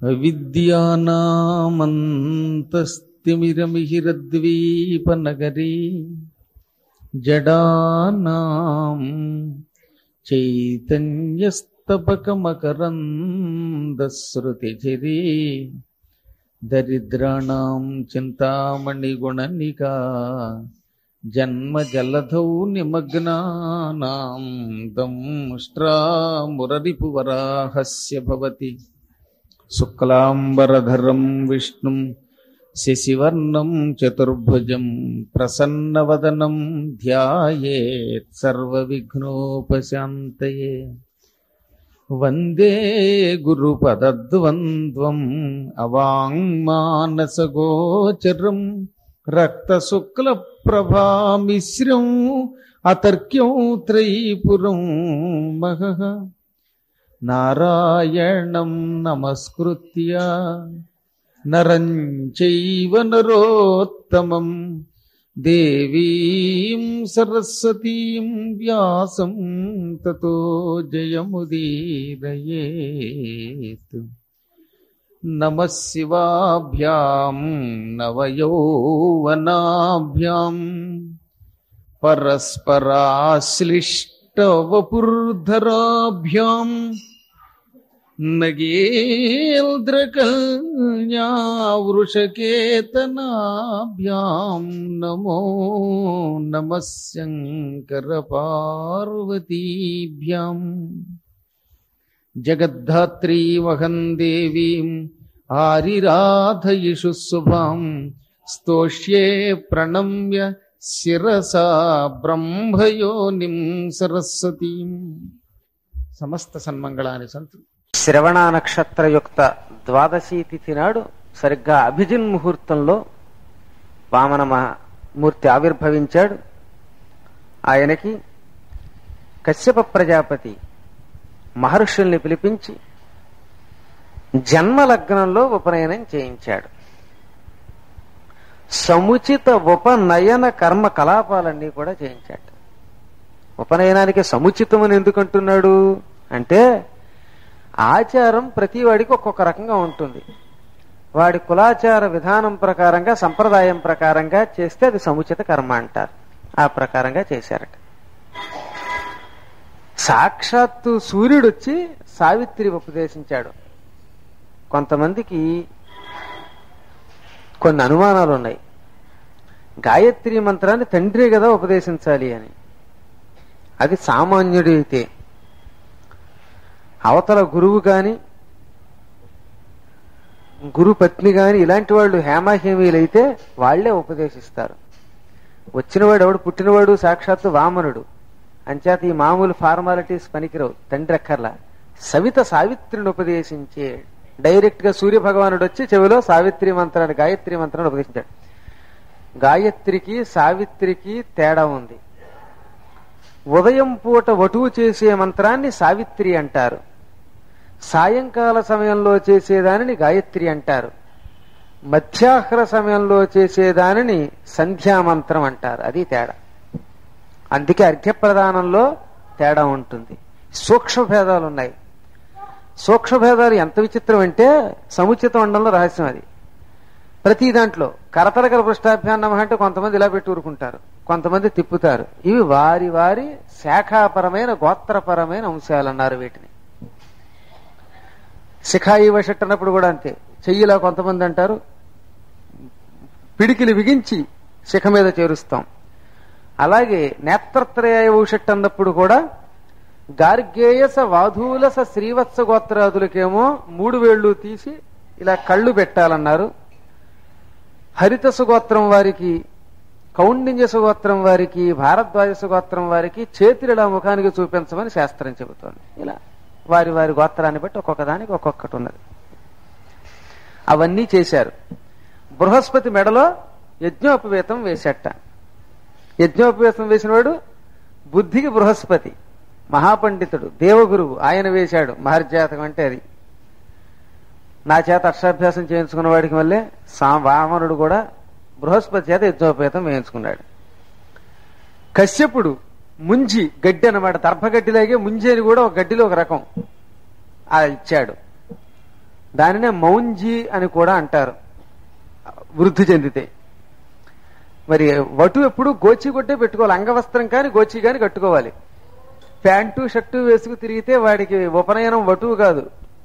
విద్యానామంతస్తిమిరమిహిరద్వీపనగరీ జడానాం చైతన్యస్తపకమకరందశ్రుతిచిరీ దరిద్రాణం చింతామణిగుణనికా జన్మజలధౌ నిమగ్నానాం దంష్ట్రామురరిపువరాహస్య భవతి శుక్లాంబరధరం విష్ణుం శశివర్ణం చతుర్భుజం ప్రసన్నవదనం ధ్యాయేత్ సర్వవిఘ్నోపశాంతయే వందే గురుపదద్వంద్వం అవాంగ్మానసగోచరం రక్తశుక్లప్రభామిశ్రం అతర్క్యం త్రైపురం మహః నారాయణం నమస్కృత్య నరం చైవ నరోత్తమం దేవీం సరస్వతీం వ్యాసం తతో జయముదీరయేత్ నమ శివాభ్యాం నవయౌవనాభ్యాం పరస్పరాశ్లిష్టవపుర్ధరాభ్యాం నగేంద్రకల్యావృషకేతనాభ్యాం నమో నమ శంకరపార్వతీభ్యాం జగద్ధాత్రీమహం దేవీం ఆరిరాధయిషు శుభాం స్తోష్యే ప్రణమ్య శిరసా బ్రహ్మయోనిం సరస్వతీం సమస్త సన్మంగళాని సంతు శ్రవణ నక్షత్రయుక్త ద్వాదశి తిథి నాడు సరిగ్గా అభిజిన్ ముహూర్తంలో వామన మహా- మూర్తి ఆవిర్భవించాడు ఆయనకి కశ్యప ప్రజాపతి మహర్షుల్ని పిలిపించి జన్మ లగ్నంలో ఉపనయనం చేయించాడు సముచిత ఉపనయన కర్మ కలాపాలన్నీ కూడా చేయించాడు ఉపనయనానికి సముచితమని ఎందుకంటున్నాడు అంటే ఆచారం ప్రతి వాడికి ఒక్కొక్క రకంగా ఉంటుంది వాడి కులాచార విధానం ప్రకారంగా సంప్రదాయం ప్రకారంగా చేస్తే అది సముచిత కర్మ అంటారు ఆ ప్రకారంగా చేశారట సాక్షాత్తు సూర్యుడు వచ్చి సావిత్రి ఉపదేశించాడు కొంతమందికి కొన్ని అనుమానాలు ఉన్నాయి గాయత్రి మంత్రాన్ని తండ్రి కదా ఉపదేశించాలి అని అది సామాన్యుడు అయితే అవతల గురువు గాని గురు పత్ని గాని ఇలాంటి వాళ్ళు హేమాహేమీలైతే వాళ్లే ఉపదేశిస్తారు వచ్చినవాడు ఎవడు పుట్టినవాడు సాక్షాత్తు వామనుడు అంచేత ఈ మామూలు ఫార్మాలిటీస్ పనికిరావు తండ్రి అక్కర్లా సవిత సావిత్రిని ఉపదేశించే డైరెక్ట్ గా సూర్య భగవానుడు వచ్చి చెవిలో సావిత్రి మంత్రాన్ని గాయత్రి మంత్రాన్ని ఉపదేశించాడు గాయత్రికి సావిత్రికి తేడా ఉంది ఉదయం పూట వటువు చేసే మంత్రాన్ని సావిత్రి అంటారు సాయంకాల సమయంలో చేసేదానిని గాయత్రి అంటారు మధ్యాహ్న సమయంలో చేసేదానిని సంధ్యామంత్రం అంటారు అది తేడా అందుకే అర్ఘ్యప్రదానంలో తేడా ఉంటుంది సూక్ష్మ భేదాలు ఉన్నాయి సూక్ష్మ భేదాలు ఎంత విచిత్రం అంటే సముచితం ఉండడంలో రహస్యం అది ప్రతి దాంట్లో కరతరకర పృష్టాభ్యాన్నం అంటే కొంతమంది ఇలా పెట్టి ఊరుకుంటారు కొంతమంది తిప్పుతారు ఇవి వారి వారి శాఖాపరమైన గోత్రపరమైన అంశాలు అన్నారు వీటిని శిఖాయి వషట్ అన్నప్పుడు కూడా అంతే చెయ్యిలా కొంతమంది అంటారు పిడికిలి బిగించి శిఖ మీద చేరుస్తాం అలాగే నేత్రత్రయ ఔషట్ అన్నప్పుడు కూడా గార్గేయస వాధూలస శ్రీవత్స గోత్రాదులకేమో మూడు వేళ్లు తీసి ఇలా కళ్ళు పెట్టాలన్నారు హరితసు గోత్రం వారికి కౌండిన్యసు గోత్రం వారికి భారద్వాజసు గోత్రం వారికి చేతిలా ముఖానికి చూపించమని శాస్త్రం చెబుతోంది ఇలా వారి వారి గోత్రాన్ని బట్టి ఒక్కొక్క దానికి ఒక్కొక్కటి ఉన్నది అవన్నీ చేశారు బృహస్పతి మెడలో యజ్ఞోపవేతం వేసేట యజ్ఞోపవేతం వేసినవాడు బుద్ధికి బృహస్పతి మహాపండితుడు దేవగురువు ఆయన వేశాడు మహర్జాతకం అంటే అది నా చేత అక్షరాభ్యాసం చేయించుకున్న వాడికి మళ్ళీ సా వామనుడు కూడా బృహస్పతి చేత యజ్ఞోపేతం వేయించుకున్నాడు కశ్యపుడు ముంజి గడ్డి అన్నమాట దర్భగడ్డిలాగే ముంజి అని కూడా ఒక గడ్డిలో ఒక రకం ఆ ఇచ్చాడు దానినే మౌంజీ అని కూడా అంటారు వృద్ధి చెందితే మరి వటు ఎప్పుడు గోచి కొట్టే పెట్టుకోవాలి అంగవస్త్రం కానీ గోచి కానీ కట్టుకోవాలి ప్యాంటు షర్టు వేసుకు తిరిగితే వాడికి ఉపనయనం వటువు కాదు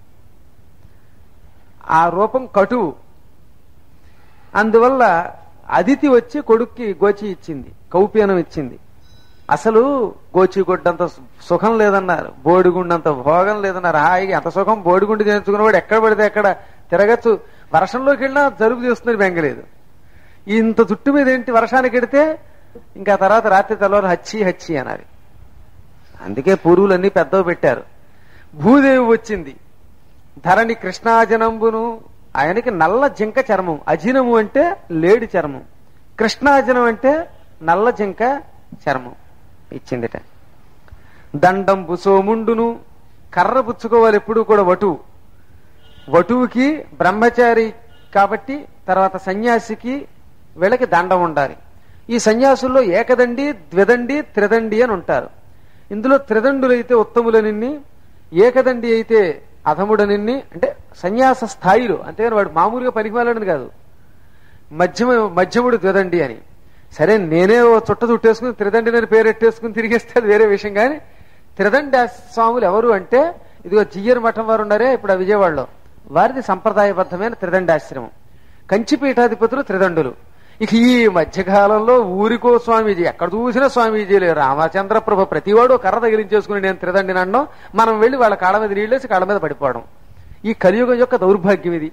ఆ రూపం కటువు అందువల్ల అదితి వచ్చి కొడుక్కి గోచి ఇచ్చింది కౌపీనం ఇచ్చింది అసలు గోచి కొట్టంత సుఖం లేదన్నారు బోడిగుండంత భోగం లేదన్నారు హాయిగా ఎంత సుఖం బోడిగుండి చేయించుకున్నవాడు ఎక్కడ పడితే ఎక్కడ తిరగచ్చు వర్షంలోకి వెళ్ళినా జలుబు చేస్తున్నది బెంగలేదు ఇంత చుట్టు మీద ఏంటి వర్షానికి ఎడితే ఇంకా తర్వాత రాత్రి తెల్లవారు హచ్చి హచ్చి అనాలి అందుకే పూర్వులన్నీ పెద్దవి పెట్టారు భూదేవి వచ్చింది ధరణి కృష్ణాజనంబును ఆయనకి నల్ల జింక చర్మం అజినము అంటే లేడి చర్మం కృష్ణాజనం అంటే నల్ల జింక చర్మం ఇచ్చిందిట దండంబు సోముండును కర్ర పుచ్చుకోవాలి ఎప్పుడు కూడా వటువు వటువుకి బ్రహ్మచారి కాబట్టి తర్వాత సన్యాసికి వీళ్ళకి దండం ఉండాలి ఈ సన్యాసుల్లో ఏకదండి ద్విదండి త్రిదండి అని ఉంటారు ఇందులో త్రిదండులైతే ఉత్తములనిన్ని ఏకదండి అయితే అధముడనిన్ని అంటే సన్యాస స్థాయిలో అంతేగాని వాడు మామూలుగా పనికిమాలని కాదు మధ్యమ మధ్యముడు ద్విదండి అని సరే నేనే ఓ చుట్ట చుట్టేసుకుని త్రిదండి అని పేరెట్టేసుకుని తిరిగేస్తే అది వేరే విషయం కానీ త్రిదండి స్వాములు ఎవరు అంటే ఇదిగో జియ్యర్ మఠం వారు ఉన్నారే ఇప్పుడు ఆ విజయవాడలో వారిది సంప్రదాయబద్ధమైన త్రిదండాశ్రమం కంచి పీఠాధిపతులు త్రిదండులు ఇక ఈ మధ్యకాలంలో ఊరికో స్వామీజీ ఎక్కడ చూసినా స్వామీజీలే రామచంద్ర ప్రభ ప్రతివాడు కర్ర తగిలించేసుకుని నేను త్రిదండిని అనడం మనం వెళ్ళి వాళ్ళ కాళ్ళ మీద నీళ్ళేసి కాళ్ళ మీద పడిపోవడం ఈ కలియుగం యొక్క దౌర్భాగ్యం ఇది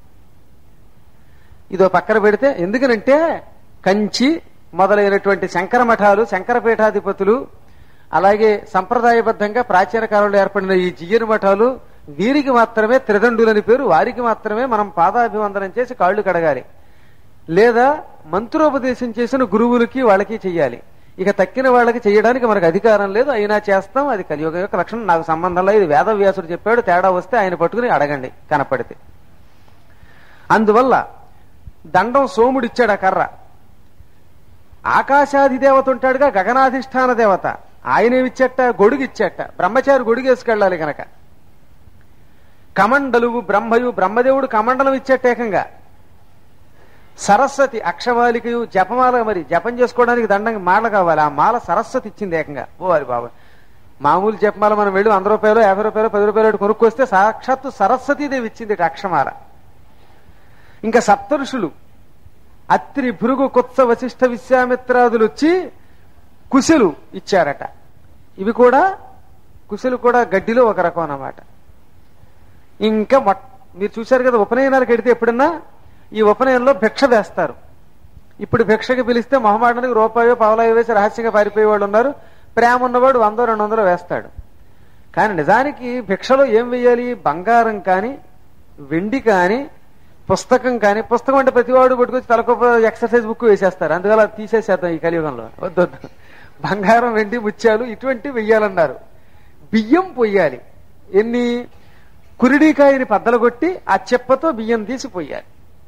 ఇదో పక్కన పెడితే ఎందుకనంటే కంచి మొదలైనటువంటి శంకర మఠాలు శంకర పీఠాధిపతులు అలాగే సంప్రదాయబద్ధంగా ప్రాచీన కాలంలో ఏర్పడిన ఈ జియ్యని మఠాలు వీరికి మాత్రమే త్రిదండులని పేరు వారికి మాత్రమే మనం పాదాభివందనం చేసి కాళ్ళు కడగాలి లేదా మంత్రోపదేశం చేసిన గురువులకి వాళ్ళకి చెయ్యాలి ఇక తక్కిన వాళ్ళకి చేయడానికి మనకు అధికారం లేదు అయినా చేస్తాం అది కలియుగ యొక్క లక్షణం నాకు సంబంధం లేదు ఇది వేదవ్యాసుడు చెప్పాడు తేడా వస్తే ఆయన పట్టుకుని అడగండి కనపడితే అందువల్ల దండం సోముడు ఇచ్చాడు ఆ కర్ర ఆకాశాది దేవత ఉంటాడుగా గగనాధిష్టాన దేవత ఆయనేమిచ్చట గొడుగు ఇచ్చట బ్రహ్మచారి గొడుగు వేసుకెళ్ళాలి గనక కమండలువు బ్రహ్మయు బ్రహ్మదేవుడు కమండలం ఇచ్చట ఏకంగా సరస్వతి అక్షమాలికయు జపమాల మరి జపం చేసుకోవడానికి దండం మాల కావాలి ఆ మాల సరస్వతి ఇచ్చింది ఏకంగా ఓ అది బాబా మామూలు జపమాల మనం వెళ్ళి వంద రూపాయలు యాభై రూపాయలు పది రూపాయలు కొనుక్కొస్తే సాక్షాత్తు సరస్వతీదేవి ఇచ్చింది ఇటు అక్షమాల ఇంకా సప్తఋషులు అత్రి భృగు కుత్స వశిష్ఠ విశ్వామిత్రాదులు వచ్చి కుశలు ఇచ్చారట ఇవి కూడా కుశలు కూడా గడ్డిలో ఒక రకం అన్నమాట ఇంకా మొట్ మీరు చూశారు కదా ఉపనయనాలకు వెడితే ఎప్పుడన్నా ఈ ఉపనయనంలో భిక్ష వేస్తారు ఇప్పుడు భిక్షకి పిలిస్తే మొహమాటానికి రూపాయో పావలాయో వేసి రహస్యంగా పారిపోయే వాళ్ళు ఉన్నారు ప్రేమ ఉన్నవాడు వందో రెండు వందలు వేస్తాడు కానీ నిజానికి భిక్షలో ఏం వేయాలి బంగారం కానీ వెండి కానీ పుస్తకం కానీ పుస్తకం అంటే ప్రతివాడు పట్టుకొచ్చి తలకొప్ప ఎక్సర్సైజ్ బుక్ వేసేస్తారు అందువల్ల అది తీసేసేద్దాం ఈ కలియుగంలో వద్దొద్దు బంగారం వెండి ముత్యాలు ఇటువంటివి వెయ్యాలన్నారు బియ్యం పొయ్యాలి ఎన్ని కురిడికాయని పద్దలగొట్టి ఆ చెప్పతో బియ్యం తీసి పొయ్యాలి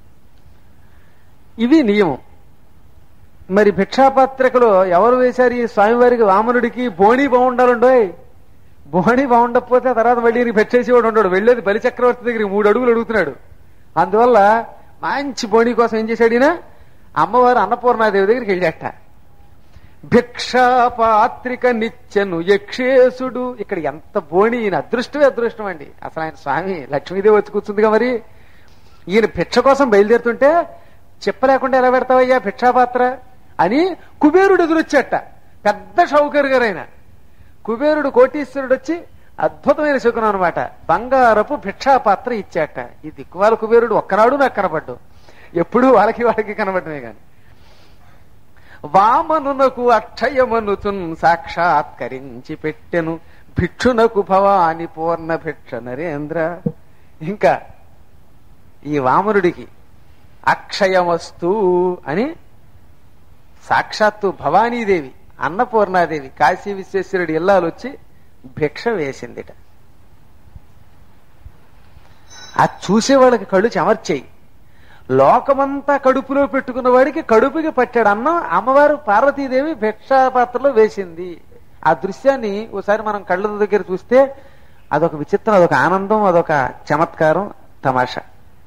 ఇవి నియమం మరి భిక్షాపత్రికలో ఎవరు వేశారు ఈ స్వామివారికి వామనుడికి బోణి బాగుండాలండోయ్ బోణి బాగుండకపోతే ఆ తర్వాత మళ్ళీ ఈయనకి భిక్షేసేవాడు ఉండడు వెళ్ళేది బలి చక్రవర్తి దగ్గరికి మూడు అడుగులు అడుగుతున్నాడు అందువల్ల మంచి బోణి కోసం ఏం చేశాడు ఈయన అమ్మవారు అన్నపూర్ణాదేవి దగ్గరికి వెళ్ళాట భిక్షాపాత్రిక నిత్యను యక్షేసుడు ఇక్కడ ఎంత బోణి ఈయన అదృష్టమే అదృష్టం అండి అసలు ఆయన స్వామి లక్ష్మీదేవి వచ్చి కూర్చుందిగా మరి ఈయన భిక్ష కోసం బయలుదేరుతుంటే చెప్పలేకుండా ఎలా పెడతావయ్యా భిక్షాపాత్ర అని కుబేరుడు ఎదురొచ్చాట పెద్ద షౌకర్ గారైన కుబేరుడు కోటీశ్వరుడు వచ్చి అద్భుతమైన శకునం అనమాట బంగారపు భిక్షాపాత్ర ఇచ్చాట ఈ దిక్కుమాల కుబేరుడు ఒక్కనాడు నాకు కనబడ్డు ఎప్పుడూ వాళ్ళకి వాళ్ళకి కనబడమే గాని వామనునకు అక్షయమనుతున్ సాక్షాత్కరించి పెట్టెను భిక్షునకు భవాని పూర్ణ భిక్ష నరేంద్ర ఇంకా ఈ వామనుడికి అక్షయమస్తు అని సాక్షాత్తు భవానీదేవి అన్నపూర్ణాదేవి కాశీ విశ్వేశ్వరుడి ఇల్లాలు వచ్చి భిక్ష వేసిందిట అది చూసే వాళ్ళకి కళ్ళు చెమర్చాయి లోకమంతా కడుపులో పెట్టుకున్న వాడికి కడుపుకి పట్టాడు అన్నం అమ్మవారు పార్వతీదేవి భిక్షాపాత్రలో వేసింది ఆ దృశ్యాన్ని ఒకసారి మనం కళ్ళ దగ్గర చూస్తే అదొక విచిత్రం అదొక ఆనందం అదొక చమత్కారం తమాషా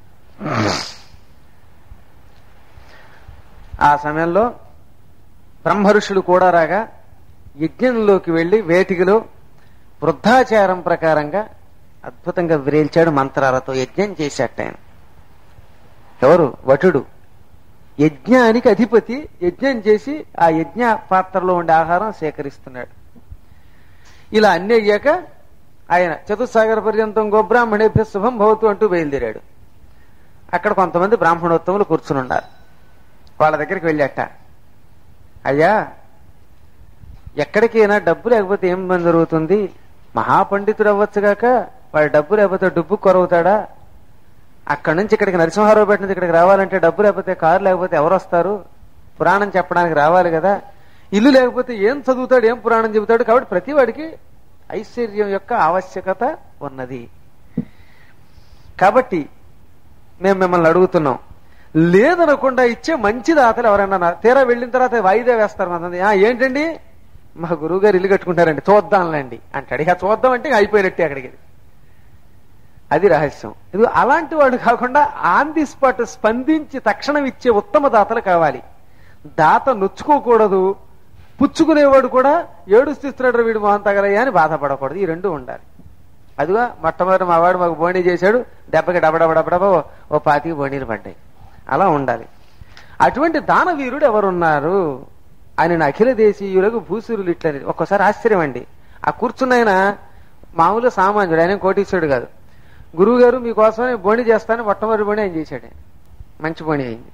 ఆ సమయంలో బ్రహ్మఋషులు కూడా రాగా యజ్ఞంలోకి వెళ్లి వేటికిలో వృద్ధాచారం ప్రకారంగా అద్భుతంగా విరేల్చాడు మంత్రాలతో యజ్ఞం చేశాట ఆయన ఎవరు వటుడు యజ్ఞానికి అధిపతి యజ్ఞం చేసి ఆ యజ్ఞ పాత్రలో ఉండే ఆహారం సేకరిస్తున్నాడు ఇలా అన్ని అయ్యాక ఆయన చతుస్సాగర పర్యంతం గోబ్రాహ్మణేభ్య శుభం భవతు అంటూ బయలుదేరాడు అక్కడ కొంతమంది బ్రాహ్మణోత్తములు కూర్చుని ఉన్నారు వాళ్ళ దగ్గరికి వెళ్ళాట అయ్యా ఎక్కడికైనా డబ్బు లేకపోతే ఏం పని జరుగుతుంది మహాపండితుడు అవ్వచ్చుగాక వాడి డబ్బు లేకపోతే డబ్బు కొరవుతాడా అక్కడి నుంచి ఇక్కడికి నరసింహారావుపేట నుంచి ఇక్కడికి రావాలంటే డబ్బు లేకపోతే కారు లేకపోతే ఎవరు వస్తారు పురాణం చెప్పడానికి రావాలి కదా ఇల్లు లేకపోతే ఏం చదువుతాడు ఏం పురాణం చెబుతాడు కాబట్టి ప్రతి వాడికి ఐశ్వర్యం యొక్క ఆవశ్యకత ఉన్నది కాబట్టి మేము మిమ్మల్ని అడుగుతున్నాం లేదనకుండా ఇచ్చే మంచి దాతలు ఎవరైనా ఉన్నారు? తీరా వెళ్ళిన తర్వాత వాయిదా వేస్తారు మంది "ఆ, ఏంటండి మా గురువు గారు ఇల్లు కట్టుకుంటారండి చూద్దాంలేండి అంటాడు ఇక చూద్దాం అంటే ఇక అయిపోయినట్టే అక్కడికి అది రహస్యం ఇది అలాంటి వాడు కాకుండా ఆన్ ది స్పాట్ స్పందించి తక్షణం ఇచ్చే ఉత్తమ దాతలు కావాలి దాత నొచ్చుకోకూడదు పుచ్చుకునేవాడు కూడా ఏడుస్తున్నాడు వీడు మొహం తగలయ్యా అని బాధపడకూడదు ఈ రెండు ఉండాలి అదిగా మొట్టమొదటి మా వాడు మాకు బోణీ చేశాడు దెబ్బకి డబడబడబడబ ఓ పాతికి బోణీలు పడ్డాయి అలా ఉండాలి అటువంటి దానవీరుడు ఎవరున్నారు ఆయన అఖిల దేశీయులకు భూసురులు ఇట్లని ఒక్కసారి ఆశ్చర్యం అండి ఆ కూర్చున్న ఆయన మామూలు సామాన్యుడు ఆయన కోటీశ్వరుడు కాదు గురువు గారు మీకోసమే బోణి చేస్తాను మొట్టమొదటి బోణి ఆయన చేశాడు ఆయన. మంచి బోణి అయింది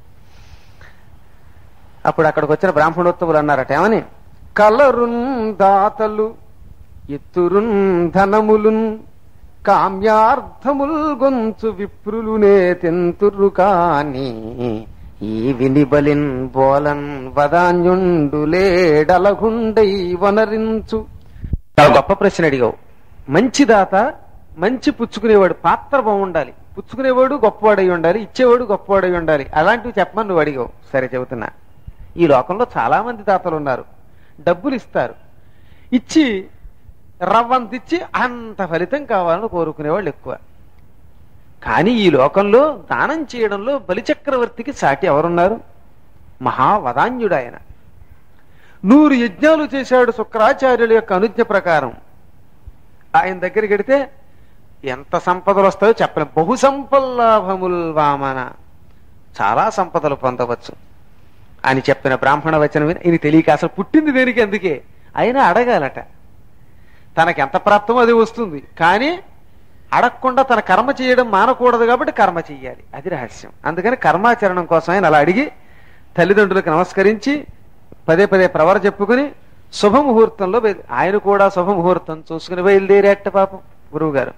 అప్పుడు అక్కడికి వచ్చిన బ్రాహ్మణోత్తములు అన్నారట ఏమని కలరున్ దాతలు ఎత్తురున్ ధనములున్ కామ్యార్థముల్ గొంచు విప్రులునే తెంతురు కాని ఈ వినిబలిన్ బోలన్ వదాన్యుండులేడలగుండై వనరించు చాలా గొప్ప ప్రశ్న అడిగావు మంచి దాత మంచి పుచ్చుకునేవాడు పాత్ర బాగుండాలి పుచ్చుకునేవాడు గొప్పవాడై ఉండాలి ఇచ్చేవాడు గొప్పవాడై ఉండాలి అలాంటివి చెప్పమని నువ్వు అడిగావు సరే చెబుతున్నా ఈ లోకంలో చాలా మంది దాతలు ఉన్నారు డబ్బులు ఇస్తారు ఇచ్చి రవ్వంతిచ్చి అంత ఫలితం కావాలని కోరుకునేవాళ్ళు ఎక్కువ కానీ ఈ లోకంలో దానం చేయడంలో బలిచక్రవర్తికి సాటి ఎవరున్నారు మహావదాన్యుడు ఆయన నూరు యజ్ఞాలు చేశాడు శుక్రాచార్యుల యొక్క అనుజ్ఞ ప్రకారం ఆయన దగ్గరికి వెడితే ఎంత సంపదలు వస్తాయో చెప్పలేం బహు సంపల్లాభముల్ వామన చాలా సంపదలు పొందవచ్చు అని చెప్పిన బ్రాహ్మణ వచనం విని ఈయన తెలియక అసలు పుట్టింది దేనికి అందుకే అయినా అడగాలట తనకి ఎంత ప్రాప్తమో అది వస్తుంది కానీ అడగకుండా తన కర్మ చేయడం మానకూడదు కాబట్టి కర్మ చెయ్యాలి అది రహస్యం అందుకని కర్మాచరణం కోసం ఆయన అలా అడిగి తల్లిదండ్రులకు నమస్కరించి పదే పదే ప్రవర చెప్పుకుని శుభముహూర్తంలో బయలు- ఆయన కూడా శుభముహూర్తం చూసుకుని బయలుదేరేట పాపం గురువు గారు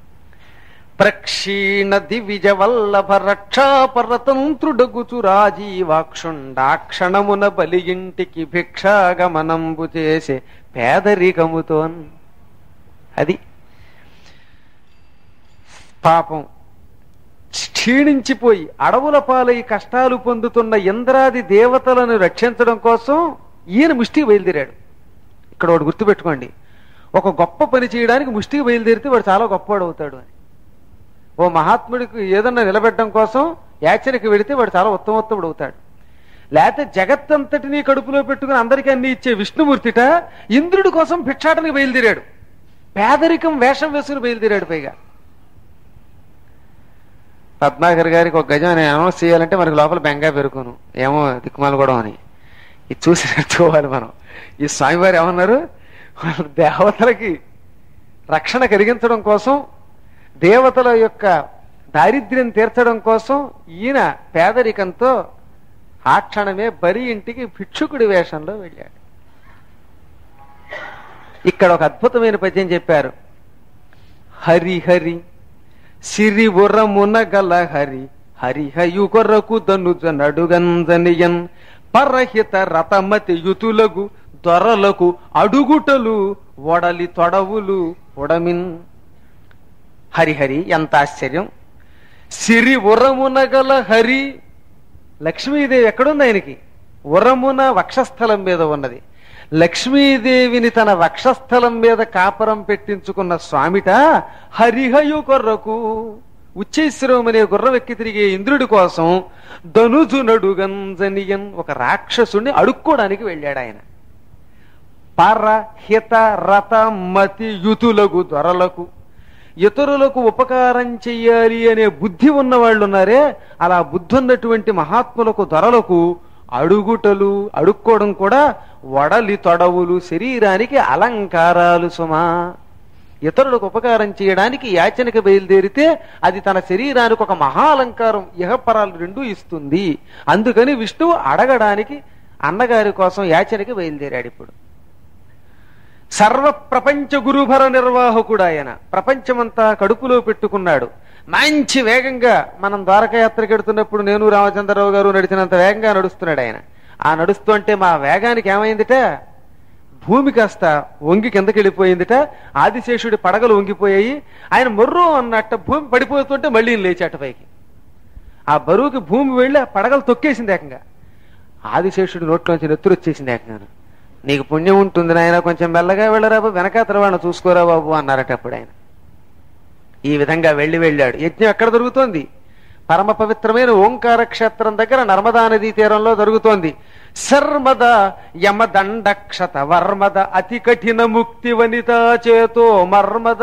ప్రక్షీణ దివిజ వల్లభ రక్షాపరతంత్రుడగుచు రాజీవాక్షుండాక్షణమున బలి ఇంటికి భిక్షాగమనంబు చేసే పేదరికముతోన్ అది పాపం క్షీణించిపోయి అడవుల పాలై కష్టాలు పొందుతున్న ఇంద్రాది దేవతలను రక్షించడం కోసం ఈయన ముష్టికి బయలుదేరాడు ఇక్కడ వాడు గుర్తుపెట్టుకోండి ఒక గొప్ప పని చేయడానికి ముష్టికి బయలుదేరితే వాడు చాలా గొప్పవాడు అవుతాడు అని ఓ మహాత్ముడికి ఏదన్నా నిలబెట్టడం కోసం యాచనకి వెడితే వాడు చాలా ఉత్తమోత్తముడు అవుతాడు లేకపోతే జగత్తంతటిని కడుపులో పెట్టుకుని అందరికీ అన్ని ఇచ్చే విష్ణుమూర్తిట ఇంద్రుడి కోసం భిక్షాటనకి బయలుదేరాడు పేదరికం వేషం వేసుకుని బయలుదేరాడు పైగా పద్మాకర్ గారికి ఒక గజం నేను అనౌన్స్ చేయాలంటే మనకి లోపల బెంగా పెరుకోను ఏమో దిక్కుమాలు కూడా అని ఇది చూసి నేర్చుకోవాలి మనం ఈ స్వామివారు ఏమన్నారు వాళ్ళ దేవతలకి రక్షణ కలిగించడం కోసం దేవతల యొక్క దారిద్ర్యం తీర్చడం కోసం ఈయన పేదరికంతో ఆ క్షణమే బరి ఇంటికి భిక్షుకుడి వేషంలో వెళ్ళాడు ఇక్కడ ఒక అద్భుతమైన పద్యం చెప్పారు హరి హరి సిరి ఉరమున గల హరి హరిహయు కొరకు దనుజ నడుగంజనియన్ పరహిత రతమతి యుతులకు దొరలకు అడుగుటలు ఒడలి తొడవులు ఉడమిన్ హరిహరి ఎంత ఆశ్చర్యం సిరి ఉరమున గల హరి లక్ష్మీదేవి ఎక్కడుంది ఆయనకి ఉరమున వక్షస్థలం మీద ఉన్నది లక్ష్మీదేవిని తన వక్షస్థలం మీద కాపరం పెట్టించుకున్న స్వామిట హరిహయు కొర్రకు ఉచ్చైశ్వరం అనే గుర్రం ఎక్కి తిరిగే ఇంద్రుడి కోసం ధనుజు నడుగంజనియన్ ఒక రాక్షసుని అడుక్కోవడానికి వెళ్ళాడు ఆయన పర హిత రత మతి యుతులకు దొరలకు ఇతరులకు ఉపకారం చెయ్యాలి అనే బుద్ధి ఉన్న వాళ్ళు ఉన్నారే అలా బుద్ధి ఉన్నటువంటి మహాత్ములకు దొరలకు అడుగుటలు అడుక్కోవడం కూడా వడలి తొడవులు శరీరానికి అలంకారాలు సుమా ఇతరులకు ఉపకారం చేయడానికి యాచనకి బయలుదేరితే అది తన శరీరానికి ఒక మహా అలంకారం ఇహపరాలు రెండూ ఇస్తుంది అందుకని విష్ణువు అడగడానికి అన్నగారి కోసం యాచనకి బయలుదేరాడు ఇప్పుడు సర్వ ప్రపంచ గురుభర నిర్వాహకుడు ఆయన ప్రపంచమంతా కడుపులో పెట్టుకున్నాడు మంచి వేగంగా మనం ద్వారకాయాత్రకి వెడుతున్నప్పుడు నేను రామచంద్రరావు గారు నడిచినంత వేగంగా నడుస్తున్నాడు ఆయన ఆ నడుస్తుంటే మా వేగానికి ఏమైందిట భూమి కాస్త వంగి కిందకి వెళ్ళిపోయిందిట ఆదిశేషుడి పడగలు వంగిపోయాయి ఆయన మొర్రు అన్నట్ట భూమి పడిపోతుంటే మళ్ళీ ఈయన లేచాట పైకి ఆ బరువుకి భూమి వెళ్ళి ఆ పడగలు తొక్కేసింది ఏకంగా ఆదిశేషుడి నోట్లోంచి నెత్తురు వచ్చేసింది ఏకంగా నీకు పుణ్యం ఉంటుంది నాయన కొంచెం మెల్లగా వెళ్ళరా బాబు వెనకాతల వాళ్ళని చూసుకోరా బాబు అన్నారట అప్పుడు ఆయన ఈ విధంగా వెళ్ళి వెళ్ళాడు యజ్ఞం ఎక్కడ జరుగుతోంది పరమ పవిత్రమైన ఓంకార క్షేత్రం దగ్గర నర్మదా నదీ తీరంలో జరుగుతోంది శర్మద యమదండక్షత వర్మద అతి కఠిన ముక్తి వనిత చేతో మర్మద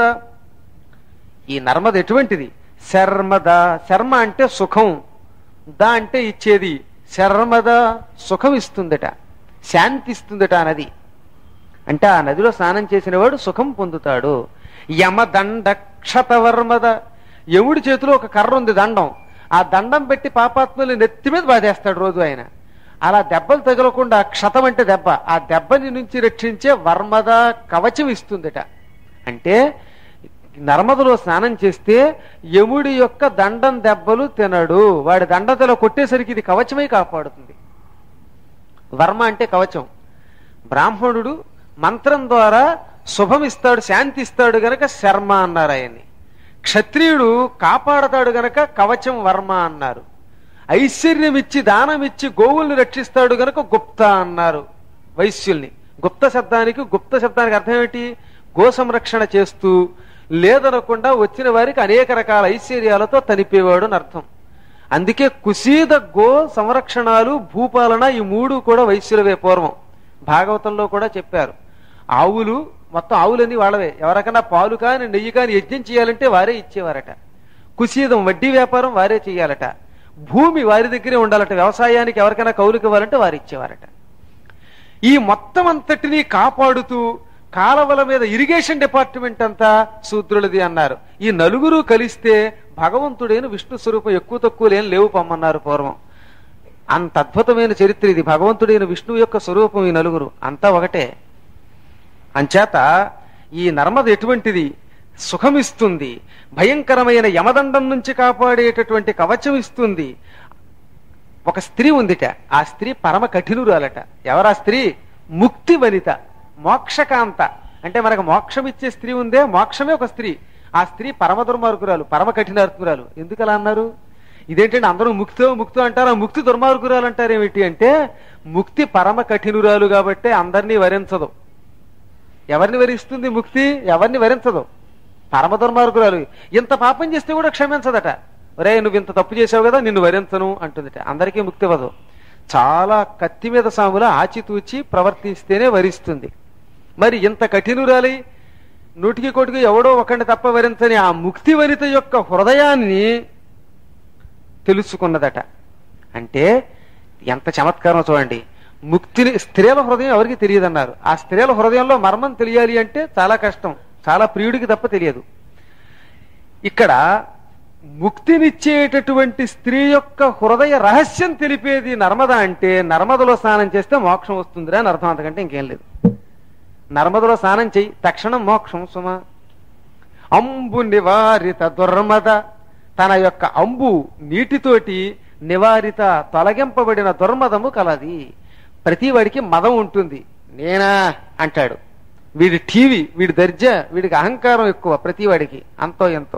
ఈ నర్మద ఎటువంటిది శర్మద శర్మ అంటే సుఖం దా అంటే ఇచ్చేది శర్మద సుఖం ఇస్తుందట శాంతి ఇస్తుందట ఆ నది అంటే ఆ నదిలో స్నానం చేసిన వాడు సుఖం పొందుతాడు యమదండ క్షతవర్మద యముడి చేతిలో ఒక కర్ర ఉంది దండం ఆ దండం పెట్టి పాపాత్మలు నెత్తి మీద బాధేస్తాడు రోజు ఆయన అలా దెబ్బలు తగలకుండా క్షతం అంటే దెబ్బ ఆ దెబ్బని నుంచి రక్షించే వర్మద కవచం ఇస్తుందట అంటే నర్మదలో స్నానం చేస్తే యముడి యొక్క దండం దెబ్బలు తినడు వాడి దండతలో కొట్టేసరికి ఇది కవచమై కాపాడుతుంది వర్మ అంటే కవచం బ్రాహ్మణుడు మంత్రం ద్వారా శుభమిస్తాడు శాంతి ఇస్తాడు గనక శర్మ అన్నారు ఆయన్ని క్షత్రియుడు కాపాడతాడు గనక కవచం వర్మ అన్నారు ఐశ్వర్యం ఇచ్చి దానం ఇచ్చి గోవుల్ని రక్షిస్తాడు గనక గుప్త అన్నారు వైశ్యుల్ని గుప్త శబ్దానికి గుప్త శబ్దానికి అర్థం ఏమిటి గో సంరక్షణ చేస్తూ లేదనకుండా వచ్చిన వారికి అనేక రకాల ఐశ్వర్యాలతో తనిపేవాడు అని అర్థం అందుకే కుసీద గో సంరక్షణాలు భూపాలన ఈ మూడు కూడా వైశ్యులవే పూర్వం భాగవతంలో కూడా చెప్పారు ఆవులు మొత్తం ఆవులన్నీ వాళ్ళవే ఎవరికైనా పాలు కాని నెయ్యి కాని యజ్ఞం చేయాలంటే వారే ఇచ్చేవారట కుసీదం వడ్డీ వ్యాపారం వారే చేయాలట భూమి వారి దగ్గరే ఉండాలట వ్యవసాయానికి ఎవరికైనా కౌలుకి ఇవ్వాలంటే వారు ఇచ్చేవారట ఈ మొత్తం అంతటినీ కాపాడుతూ కాలవల మీద ఇరిగేషన్ డిపార్ట్మెంట్ అంతా శూద్రులది అన్నారు ఈ నలుగురు కలిస్తే భగవంతుడైన విష్ణు స్వరూపం ఎక్కువ తక్కువ లేని లేవు పమ్మన్నారు పూర్వం అంత అద్భుతమైన చరిత్ర ఇది భగవంతుడైన విష్ణువు యొక్క స్వరూపం ఈ నలుగురు అంతా ఒకటే అంచేత ఈ నర్మద ఎటువంటిది సుఖమిస్తుంది భయంకరమైన యమదండం నుంచి కాపాడేటటువంటి కవచం ఇస్తుంది ఒక స్త్రీ ఉందిట ఆ స్త్రీ పరమ కఠినురాలట ఎవరా స్త్రీ ముక్తి వనిత మోక్షకాంత అంటే మనకు మోక్షం ఇచ్చే స్త్రీ ఉందే మోక్షమే ఒక స్త్రీ ఆ స్త్రీ పరమ దుర్మార్గురాలు పరమ కఠినార్థురాలు ఎందుకు అలా అన్నారు ఇదేంటంటే అందరూ ముక్తో ముక్తో అంటారు ఆ ముక్తి దుర్మార్గురాలు అంటారు ఏమిటి అంటే ముక్తి పరమ కఠినురాలు కాబట్టి అందరినీ వరించదు ఎవరిని వరిస్తుంది ముక్తి ఎవరిని వరించదు పరమ దుర్మార్గురాలు ఇంత పాపం చేస్తే కూడా క్షమించదట ఒరే నువ్వు ఇంత తప్పు చేసావు కదా నిన్ను వరించను అంటుందట అందరికీ ముక్తి ఇవ్వదు చాలా కత్తి మీద సాముల ఆచితూచి ప్రవర్తిస్తేనే వరిస్తుంది మరి ఇంత కఠినురాలి నూటికి కోటికి ఎవడో ఒకరిని తప్ప వరించని ఆ ముక్తి వనిత యొక్క హృదయాన్ని తెలుసుకున్నదట అంటే ఎంత చమత్కారం చూడండి ముక్తిని స్త్రీల హృదయం ఎవరికి తెలియదన్నారు ఆ స్త్రీల హృదయంలో మర్మం తెలియాలి అంటే చాలా కష్టం చాలా ప్రియుడికి తప్ప తెలియదు ఇక్కడ ముక్తినిచ్చేటటువంటి స్త్రీ యొక్క హృదయ రహస్యం తెలిపేది నర్మద అంటే నర్మదలో స్నానం చేస్తే మోక్షం వస్తుందిరా అని అర్థం అంతకంటే ఇంకేం లేదు నర్మదలో స్నానం చెయ్యి తక్షణం మోక్షం సుమ అంబు నివారిత దుర్మద తన యొక్క అంబు నీటితోటి నివారిత తొలగింపబడిన దుర్మదము కలది ప్రతి వాడికి మదం ఉంటుంది నేనా అంటాడు వీడి టీవీ వీడి దర్జా వీడికి అహంకారం ఎక్కువ ప్రతి వాడికి అంతో ఎంతో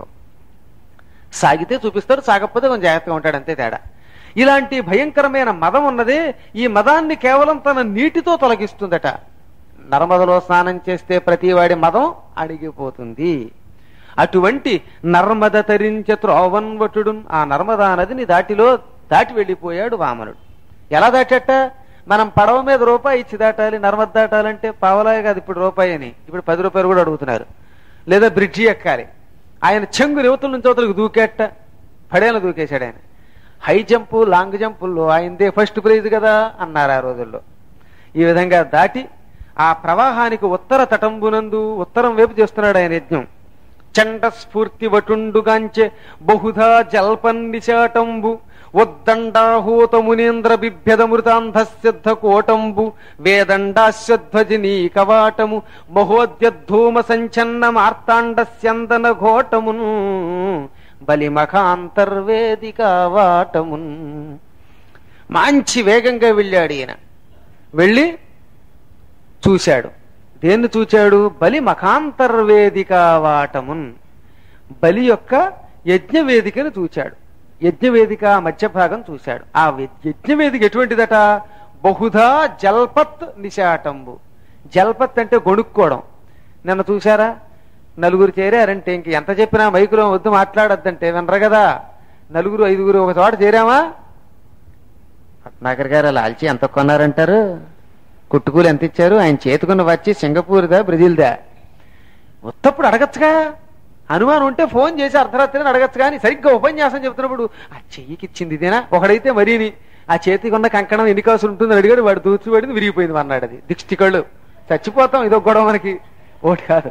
సాగితే చూపిస్తాడు సాగకపోతే కొంచెం జాగ్రత్తగా ఉంటాడు అంతే తేడా ఇలాంటి భయంకరమైన మదం ఉన్నదే ఈ మదాన్ని కేవలం తన నీటితో తొలగిస్తుందట నర్మదలో స్నానం చేస్తే ప్రతి వాడి మదం అడిగిపోతుంది అటువంటి నర్మద తరించ త్రోవన్వటుడు ఆ నర్మదా నదిని దాటిలో దాటి వెళ్ళిపోయాడు వామనుడు ఎలా దాటట మనం పడవ మీద రూపాయి ఇచ్చి దాటాలి నర్మద దాటాలంటే పావలాయ కాదు ఇప్పుడు రూపాయి అని ఇప్పుడు పది రూపాయలు కూడా అడుగుతున్నారు లేదా బ్రిడ్జి ఎక్కాలి ఆయన చెంగు యువతల నుంచి అవతలకు దూకేట పడేలా దూకేశాడు ఆయన హై జంపు లాంగ్ జంపుల్లో ఆయనదే ఫస్ట్ ప్రైజ్ కదా అన్నారు ఆ రోజుల్లో ఈ విధంగా దాటి ఆ ప్రవాహానికి ఉత్తర తటంబునందు ఉత్తరం వైపు చేస్తున్నాడు ఆయన యజ్ఞం చండ స్ఫూర్తి వటుండుగాంచె బహుధా జల్పన్నిశాటంబు ఉద్దండాహూత మునీంద్ర బిభ్యదమృతాంధస్యద్ధ కోటంబు వేదండాశ్వధ్వజినీ కవాటము మహోద్యద్ధూమ సంచన్న మార్తాండస్యందన ఘోటమును బలిమఖాంతర్వేదిక వాటమున్ మంచి వేగంగా వెళ్ళాడు ఈయన వెళ్ళి చూశాడు దేన్ని చూచాడు బలి మఖాంతర్వేదిక వాటమున్ బలి యొక్క యజ్ఞవేదికను చూచాడు యజ్ఞవేదిక మధ్య భాగం చూశాడు ఆ వి- యజ్ఞవేదిక ఎటువంటిదట బహుధా జల్పత్ నిశాటంబు జల్పత్ అంటే గొణుక్కోవడం నిన్న చూశారా నలుగురు చేరారంటే ఇంక ఎంత చెప్పినా మైకులో వద్దు మాట్లాడొద్దంటే వినరు కదా నలుగురు ఐదుగురు ఒక చోట చేరామా పట్నాగర్ గారు లాల్చి ఎంత కొన్నారంటారు కుట్టుకూలు ఎంత ఇచ్చారు ఆయన చేతుకున్న వచ్చి సింగపూర్దా బ్రెజిల్దా ఉత్తప్పుడు అడగచ్చుగా అనుమానం ఉంటే ఫోన్ చేసి అర్ధరాత్రి అడగచ్చు కానీ సరిగ్గా ఉపన్యాసం చెప్తున్నప్పుడు ఆ చెయ్యికి ఇచ్చింది ఇదేనా ఒకడైతే మరీని ఆ చేతికి ఉన్న కంకణం ఎన్ని కాసులు ఉంటుందని అడిగాడు వాడు దూచిపడింది విరిగిపోయింది అన్నాడు అది దిష్టి కళ్ళు చచ్చిపోతాం ఇదో గొడవ మనకి ఒకటి కాదు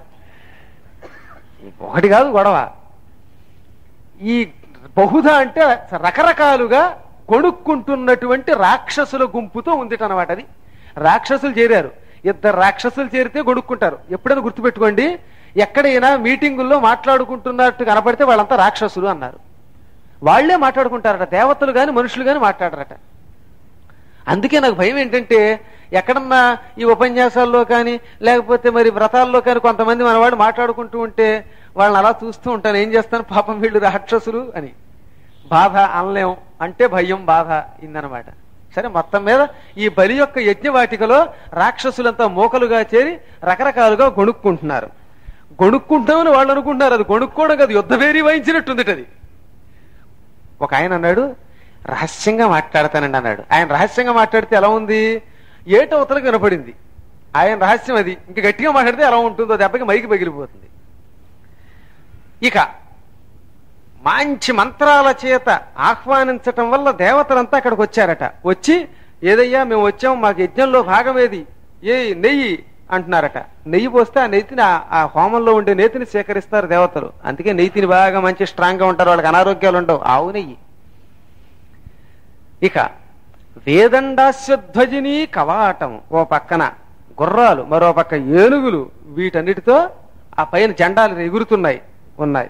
ఒకటి కాదు గొడవ ఈ బహుధా అంటే రకరకాలుగా కొనుక్కుంటున్నటువంటి రాక్షసుల గుంపుతో ఉంది అనమాట అది రాక్షసులు చేరారు ఇద్దరు రాక్షసులు చేరితే గొడుక్కుంటారు ఎప్పుడైనా గుర్తుపెట్టుకోండి ఎక్కడైనా మీటింగుల్లో మాట్లాడుకుంటున్నట్టు కనపడితే వాళ్ళంతా రాక్షసులు అన్నారు వాళ్లే మాట్లాడుకుంటారట దేవతలు గాని మనుషులు గాని మాట్లాడరట అందుకే నాకు భయం ఏంటంటే ఎక్కడన్నా ఈ ఉపన్యాసాల్లో కానీ లేకపోతే మరి వ్రతాల్లో కానీ కొంతమంది మన వాడు మాట్లాడుకుంటూ ఉంటే వాళ్ళని అలా చూస్తూ ఉంటాను ఏం చేస్తాను పాపం వీళ్ళు రాక్షసులు అని బాధ అనలేం అంటే భయం బాధ ఇందనమాట సరే మొత్తం మీద ఈ బలి యొక్క యజ్ఞవాటికలో రాక్షసులంతా మోకలుగా చేరి రకరకాలుగా గొణుక్కుంటున్నారు గొణుక్కుంటామని వాళ్ళు అనుకుంటున్నారు అది గొణుక్కోవడం కాదు యుద్ధ వేరి వాయించినట్టుంది అది ఒక ఆయన అన్నాడు రహస్యంగా మాట్లాడతానండి అన్నాడు ఆయన రహస్యంగా మాట్లాడితే ఎలా ఉంది ఏటవతలకు వినపడింది ఆయన రహస్యం అది ఇంకా గట్టిగా మాట్లాడితే ఎలా ఉంటుందో దెబ్బకి మైకి పగిలిపోతుంది ఇక మంచి మంత్రాల చేత ఆహ్వానించటం వల్ల దేవతలంతా అక్కడికి వచ్చారట వచ్చి ఏదయ్యా మేము వచ్చాం మాకు యజ్ఞంలో భాగం ఏది ఏ నెయ్యి అంటున్నారట నెయ్యి పోస్తే ఆ నెయ్యిని ఆ- ఆ హోమంలో ఉండే నేతిని సేకరిస్తారు దేవతలు అందుకే నెయ్యిని బాగా మంచి స్ట్రాంగ్ గా ఉంటారు వాళ్ళకి అనారోగ్యాలు ఉండవు ఆవు నెయ్యి ఇక వేదండాశ్వధ్వజిని కవాటం ఓ పక్కన గుర్రాలు మరో పక్క ఏనుగులు వీటన్నిటితో ఆ పైన జెండాలు ఎగురుతున్నాయి ఉన్నాయి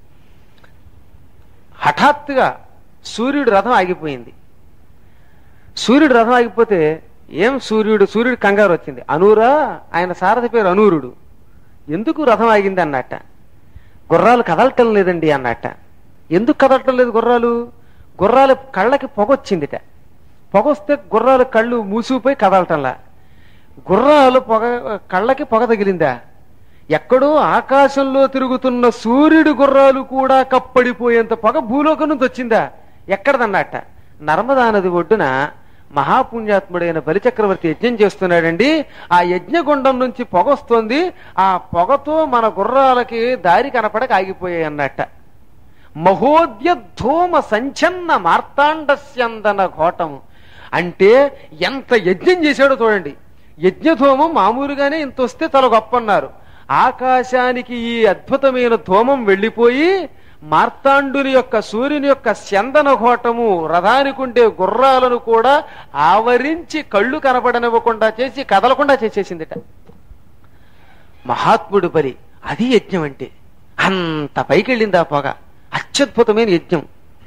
హఠాత్తుగా సూర్యుడు రథం ఆగిపోయింది సూర్యుడు రథం ఆగిపోతే ఏం సూర్యుడు సూర్యుడు కంగారు వచ్చింది అనూరా ఆయన సారథి పేరు అనూరుడు ఎందుకు రథం ఆగింది అన్నట్ట గుర్రాలు కదలటం లేదండి అన్నట్ట ఎందుకు కదలటం లేదు గుర్రాలు గుర్రాలు కళ్ళకి పొగొచ్చిందిట పొగొస్తే గుర్రాలు కళ్ళు మూసిపోయి కదలటంలా గుర్రాలు పొగ కళ్ళకి పొగ తగిలిందా ఎక్కడో ఆకాశంలో తిరుగుతున్న సూర్యుడి గుర్రాలు కూడా కప్పడిపోయేంత పొగ భూలోకం నుంచి వచ్చిందా ఎక్కడదన్నట్ట నర్మదా నది ఒడ్డున మహాపుణ్యాత్ముడైన బలిచక్రవర్తి యజ్ఞం చేస్తున్నాడండి ఆ యజ్ఞగుండం నుంచి పొగ వస్తుంది ఆ పొగతో మన గుర్రాలకి దారి కనపడక ఆగిపోయాయి అన్నట్ట మహోద్యధూమ సంచన్న మార్తాండస్యందన ఘోటము అంటే ఎంత యజ్ఞం చేశాడో చూడండి యజ్ఞధూమం మామూలుగానే ఇంత వస్తే తల గొప్ప అన్నారు ఆకాశానికి ఈ అద్భుతమైన ధూమం వెళ్ళిపోయి మార్తాండుని యొక్క సూర్యుని యొక్క చందన ఘోటము రథానికుండే గుర్రాలను కూడా ఆవరించి కళ్ళు కనపడనివ్వకుండా చేసి కదలకుండా చేసేసిందిట మహాత్ముడు బలి అది యజ్ఞం అంటే అంత పైకెళ్ళింది ఆ పొగ అత్యద్భుతమైన యజ్ఞం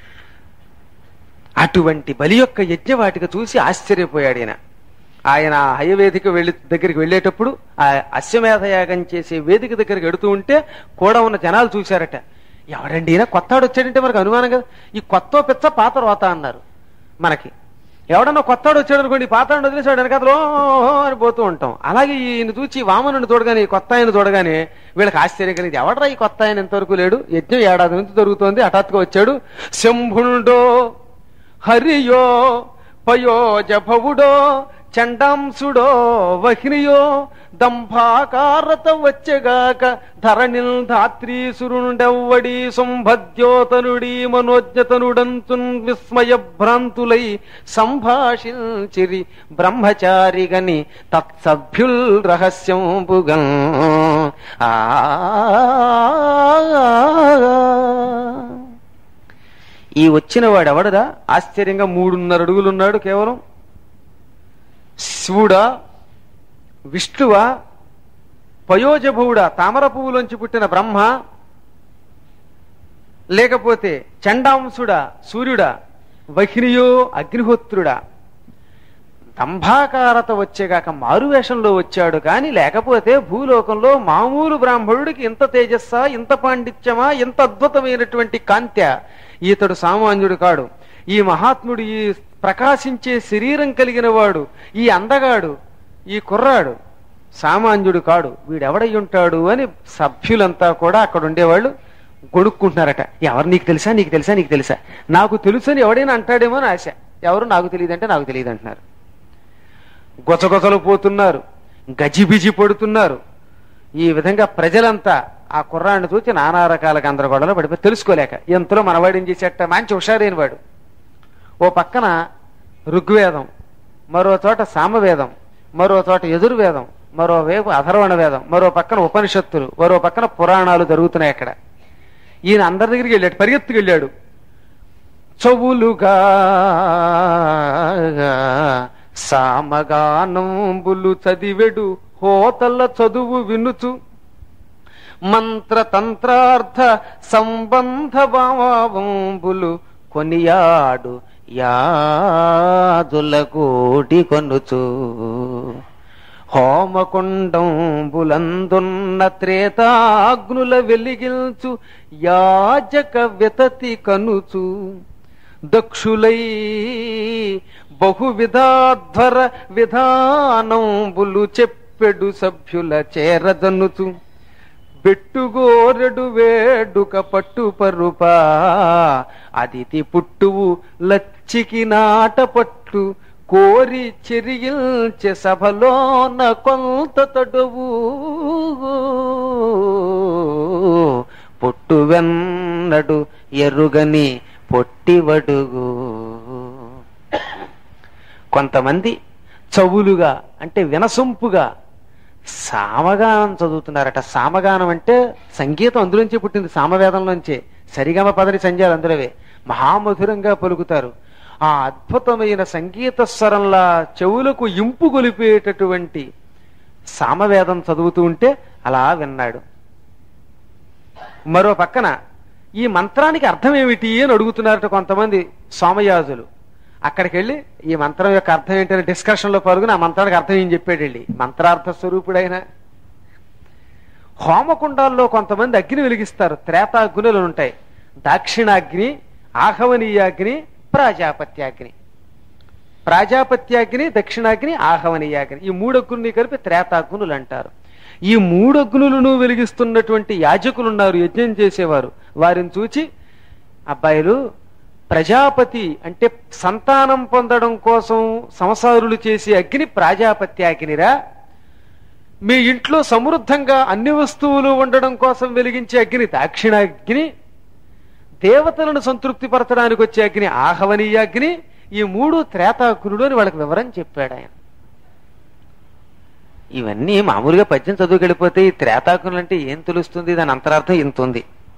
అటువంటి బలి యొక్క యజ్ఞవాటిక చూసి ఆశ్చర్యపోయాడు ఈయన ఆయన హయవేదిక వెళ్ళి దగ్గరికి వెళ్ళేటప్పుడు ఆ అశ్వమేధ యాగం చేసే వేదిక దగ్గరికి వెడుతూ ఉంటే కూడా ఉన్న జనాలు చూశారట ఎవడండి ఈయన కొత్తాడు వచ్చాడంటే మనకు అనుమానం కదా ఈ కొత్త పిచ్చ పాత రోత అన్నారు మనకి ఎవడన్నా కొత్తవాడు వచ్చాడు అనుకోండి పాతాడు వదిలేసాడు వెనకాతలో అని పోతూ ఉంటాం అలాగే ఈయన చూచి వామనుని చూడగానే ఈ కొత్త ఆయన చూడగానే వీళ్ళకి ఆశ్చర్యం కలిగింది ఎవడరా ఈ కొత్త ఆయన ఎంతవరకు లేడు యజ్ఞం ఏడాది నుంచి జరుగుతోంది హఠాత్తుగా వచ్చాడు శంభుండో హరియో పయోజభవుడో చండాంసుడో వహినియో దంభాకారత వచ్చెగాక ధరణిల్ ధాత్రీసురుండెవ్వడి సంభద్యోతనుడి మనోజ్ఞతనుడంతున్ విస్మయ భ్రాంతులై సంభాషించిరి బ్రహ్మచారిగని తత్సభ్యుల్ రహస్యంబుగన్ ఆ ఈ వచ్చిన వాడెవడదా ఆశ్చర్యంగా మూడున్నర అడుగులున్నాడు కేవలం శివుడా విష్ణువా పయోజభువుడా తామర పువ్వులోంచి పుట్టిన బ్రహ్మ లేకపోతే చండాంసుడా సూర్యుడా వహినియో అగ్నిహోత్రుడా దంభాకారత వచ్చేగాక మారువేషంలో వచ్చాడు కాని లేకపోతే భూలోకంలో మామూలు బ్రాహ్మణుడికి ఇంత తేజస్సా ఇంత పాండిత్యమా ఇంత అద్భుతమైనటువంటి కాంత్య ఈతడు సామాన్యుడు కాడు ఈ మహాత్ముడు ఈ ప్రకాశించే శరీరం కలిగిన వాడు ఈ అందగాడు ఈ కుర్రాడు సామాన్యుడు కాడు వీడెవడై ఉంటాడు అని సభ్యులంతా కూడా అక్కడ ఉండేవాళ్ళు గొడుక్కుంటున్నారట ఎవరు నీకు తెలుసా నీకు తెలుసా నీకు తెలుసా నాకు తెలుసని ఎవడైనా అంటాడేమో అని ఆశ ఎవరు నాకు తెలియదంటే నాకు తెలియదు అంటున్నారు గొసగొసలు పోతున్నారు గజిబిజి పడుతున్నారు ఈ విధంగా ప్రజలంతా ఆ కుర్రాన్ని చూసి నానా రకాల గందరగోళంలో పడిపోయి తెలుసుకోలేక ఎంతలో మనవాడు ఏం చేసేట మంచి హుషారైన వాడు ఓ పక్కన ఋగ్వేదం మరో చోట సామవేదం మరో చోట యజుర్వేదం మరోవైపు అధర్వణ వేదం మరో పక్కన ఉపనిషత్తులు మరో పక్కన పురాణాలు జరుగుతున్నాయి అక్కడ ఈయన అందరి దగ్గరికి వెళ్ళాడు పరిగెత్తుకు వెళ్ళాడు చవులుగా సామగానంబులు చదివెడు హోతల చదువు వినుచు మంత్రతంత్రార్థ సంబంధ భావంబులు కొనియాడు యాదుల కోటి కొనుచు హోమకుండంబులందున్న త్రేతాగ్నుల వెలిగిల్చు యాజక వితతి కనుచు దక్షులై బహువిధాధ్వర విధానంబులు చెప్పెడు సభ్యుల చేరదనుచు బెట్టుగోరెడు వేడుక పట్టు పరుపా అదితి పుట్టువు లచ్చికి నాట పట్టు కోరి చెరిగిల్చె సభలోన కొంత తడువు పొట్టు వెన్నడు ఎరుగని పొట్టివడుగు కొంతమంది చవులుగా అంటే వినసొంపుగా సామగానం చదువుతున్నారట సామగానం అంటే సంగీతం అందులోంచి పుట్టింది సామవేదంలోంచే సరిగమ పదని సంధ్యాలు అందులోవే మహామధురంగా పలుకుతారు ఆ అద్భుతమైన సంగీత స్వరంలా చెవులకు ఇంపు గొలిపేటటువంటి సామవేదం చదువుతూ ఉంటే అలా విన్నాడు మరో పక్కన ఈ మంత్రానికి అర్థం ఏమిటి అని అడుగుతున్నారట కొంతమంది సోమయాజులు అక్కడికి వెళ్ళి ఈ మంత్రం యొక్క అర్థం ఏంటని డిస్కషన్ లో పాల్గొని ఆ మంత్రానికి అర్థం ఏం చెప్పాడు వెళ్ళి మంత్రార్థ స్వరూపుడైన హోమకుండాల్లో కొంతమంది అగ్ని వెలిగిస్తారు త్రేతాగ్నులు ఉంటాయి దాక్షిణాగ్ని ఆహవనీయాగ్ని ప్రాజాపత్యాగ్ని ప్రాజాపత్యాగ్ని దక్షిణాగ్ని ఆహవనీయాగ్ని ఈ మూడగ్నుల్ని కలిపి త్రేతాగ్నులు అంటారు ఈ మూడగ్నులను వెలిగిస్తున్నటువంటి యాజకులు ఉన్నారు యజ్ఞం చేసేవారు వారిని చూచి అబ్బాయిలు ప్రజాపతి అంటే సంతానం పొందడం కోసం సంసారులు చేసే అగ్ని ప్రాజాపత్యాగ్నిరా మీ ఇంట్లో సమృద్ధంగా అన్ని వస్తువులు ఉండడం కోసం వెలిగించే అగ్ని దాక్షిణాగ్ని దేవతలను సంతృప్తి పరచడానికి వచ్చే అగ్ని ఆహవనీయ అగ్ని ఈ మూడు త్రేతాగ్నుడు అని వాళ్ళకి వివరం చెప్పాడు ఆయన ఇవన్నీ మామూలుగా పద్యం చదువుకెళ్ళిపోతే ఈ త్రేతాగ్నులు అంటే ఏం తెలుస్తుంది దాని అంతరార్థం ఇంత ఉంది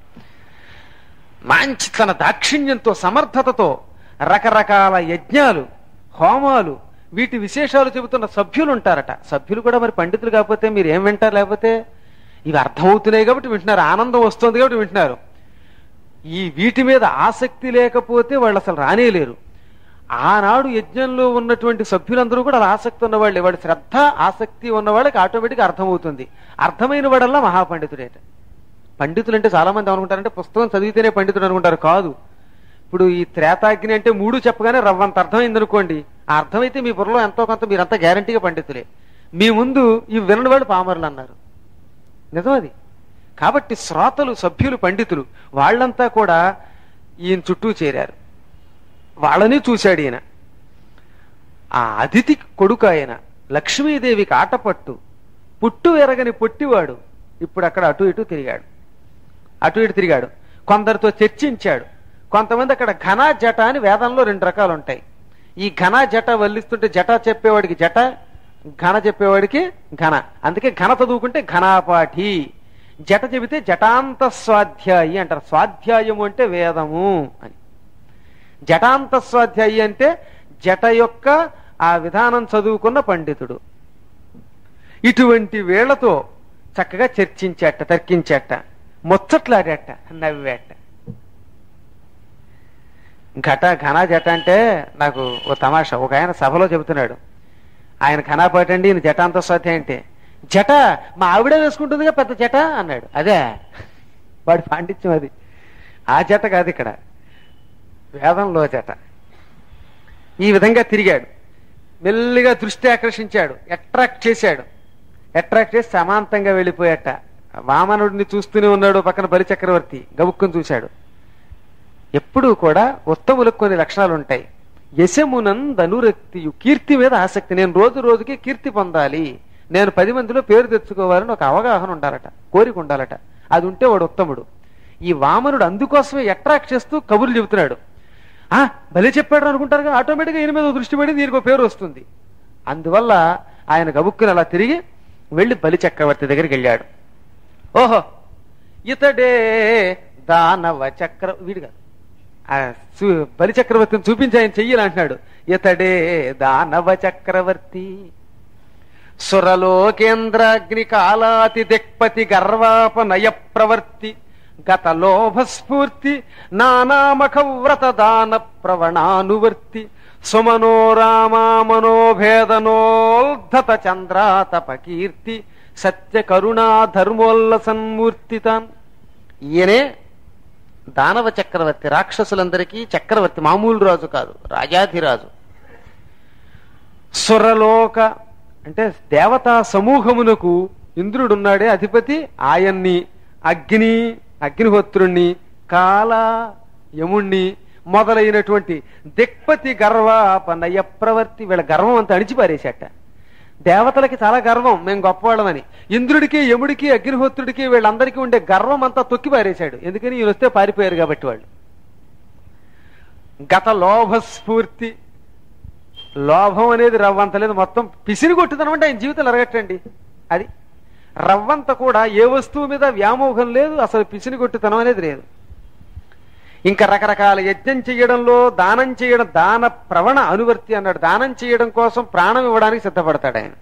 మంచి తన దాక్షిణ్యంతో సమర్థతతో రకరకాల యజ్ఞాలు హోమాలు వీటి విశేషాలు చెబుతున్న సభ్యులు ఉంటారట సభ్యులు కూడా మరి పండితులు కాకపోతే మీరు ఏం వింటారు లేకపోతే ఇవి అర్థమవుతున్నాయి కాబట్టి వింటున్నారు ఆనందం వస్తుంది కాబట్టి వింటున్నారు ఈ వీటి మీద ఆసక్తి లేకపోతే వాళ్ళు అసలు రానేలేరు ఆనాడు యజ్ఞంలో ఉన్నటువంటి సభ్యులందరూ కూడా అలా ఆసక్తి ఉన్నవాళ్ళే వాడి శ్రద్ధ ఆసక్తి ఉన్నవాళ్ళకి ఆటోమేటిక్ అర్థమవుతుంది అర్థమైన వాడల్లా మహాపండితుడేట పండితులు అంటే చాలా మంది అనుకుంటారంటే పుస్తకం చదివితేనే పండితుడు అనుకుంటారు కాదు ఇప్పుడు ఈ త్రేతాగ్ని అంటే మూడు చెప్పగానే రవ్వంత అర్థమైంది అనుకోండి ఆ అర్థమైతే మీ బుర్రలో ఎంతో కొంత మీరంతా గ్యారంటీగా పండితులే మీ ముందు ఈ వినని వాళ్ళు పామరులు అన్నారు నిజం అది కాబట్టి శ్రోతలు సభ్యులు పండితులు వాళ్ళంతా కూడా ఈయన చుట్టూ చేరారు వాళ్ళని చూశాడు ఈయన ఆ అతిథి కొడుకు ఆయన లక్ష్మీదేవికి ఆటపట్టు పుట్టు ఎరగని పొట్టివాడు ఇప్పుడు అక్కడ అటు ఇటు తిరిగాడు అటు ఇటు తిరిగాడు కొందరితో చర్చించాడు కొంతమంది అక్కడ ఘన జట అని వేదంలో రెండు రకాలు ఉంటాయి ఈ ఘన జట వల్లిస్తుంటే జట చెప్పేవాడికి జట ఘన చెప్పేవాడికి ఘన అందుకే ఘన చదువుకుంటే ఘనాపాఠి జట చెబితే జటాంత స్వాధ్యాయి అంటారు స్వాధ్యాయము అంటే వేదము అని జటాంత స్వాధ్యాయి అంటే జట యొక్క ఆ విధానం చదువుకున్న పండితుడు ఇటువంటి వేళ్లతో చక్కగా చర్చించేట తర్కించేట ముచ్చట్లాడేట నవ్వేట ఘట ఘన జట అంటే నాకు ఓ తమాషా ఒక ఆయన సభలో చెబుతున్నాడు ఆయన ఘనాపాటి అండి ఈయన జటాంత స్వాధ్యాయం అంటే జట మా ఆవిడే వేసుకుంటుందిగా పెద్ద జట అన్నాడు అదే వాడి పాండిత్యం అది ఆ జట కాదు ఇక్కడ వేదంలో జట ఈ విధంగా తిరిగాడు మెల్లిగా దృష్టి ఆకర్షించాడు అట్రాక్ట్ చేశాడు అట్రాక్ట్ చేసి సమాంతంగా వెళ్ళిపోయాట వామనుడిని చూస్తూనే ఉన్నాడు పక్కన బలిచక్రవర్తి గబుక్కుని చూశాడు ఎప్పుడూ కూడా ఉత్తములకు కొన్ని లక్షణాలు ఉంటాయి యశమునందనురక్తియు కీర్తి మీద ఆసక్తి నేను రోజు రోజుకి కీర్తి పొందాలి నేను పది మందిలో పేరు తెచ్చుకోవాలని ఒక అవగాహన ఉండాలట కోరిక ఉండాలట అది ఉంటే వాడు ఉత్తముడు ఈ వామనుడు అందుకోసమే అట్రాక్ట్ చేస్తూ కబుర్లు చెబుతున్నాడు ఆ భలే చెప్పాడు అనుకుంటారుగా ఆటోమేటిక్గా ఈయన మీద దృష్టి పడి దీనికి ఒక పేరు వస్తుంది అందువల్ల ఆయన గబుక్కుని అలా తిరిగి వెళ్లి బలి చక్రవర్తి దగ్గరికి వెళ్ళాడు ఓహో ఇతడే దానవ చక్ర వీడు కాదు ఆ సు- బలి చక్రవర్తిని చూపించి ఆయన చెయ్యాలి అంటున్నాడు ఇతడే దానవ చక్రవర్తి సురలోకేంద్రాగ్ని కాలాతి దిక్పతి గర్వాపనయ ప్రవర్తి గత లోభస్ఫూర్తి నానామఖ వ్రత దాన ప్రవణానువర్తి సుమనోరామా మనోభేదనోద్ధత చంద్రాతప కీర్తి సత్య కరుణా ధర్మోల్లసన్మూర్తితాన్ ఈయనే దానవ చక్రవర్తి రాక్షసులందరికీ చక్రవర్తి మామూలు రాజు కాదు రాజాధిరాజు సురలోక అంటే దేవతా సమూహమునకు ఇంద్రుడున్నాడే అధిపతి ఆయన్ని అగ్ని అగ్నిహోత్రుణ్ణి కాల యముణ్ణి మొదలైనటువంటి దిక్పతి గర్వాపనయ ప్రవర్తి వీళ్ళ గర్వం అంతా అణిచిపారేశాట దేవతలకి చాలా గర్వం మేము గొప్పవాళ్ళమని ఇంద్రుడికి యముడికి అగ్నిహోత్రుడికి వీళ్ళందరికీ ఉండే గర్వం అంతా తొక్కి పారేశాడు ఎందుకని ఈయన వస్తే పారిపోయారు కాబట్టి వాళ్ళు గత లోభస్ఫూర్తి లోభం అనేది రవ్వంత లేదు మొత్తం పిసిని కొట్టుదనం అంటే ఆయన జీవితం ఎరగట్టండి అది రవ్వంత కూడా ఏ వస్తువు మీద వ్యామోహం లేదు అసలు పిసిని కొట్టుతనం అనేది లేదు ఇంకా రకరకాల యజ్ఞం చేయడంలో దానం చేయడం దాన ప్రవణ అనువర్తి అన్నాడు దానం చేయడం కోసం ప్రాణం ఇవ్వడానికి సిద్ధపడతాడు ఆయన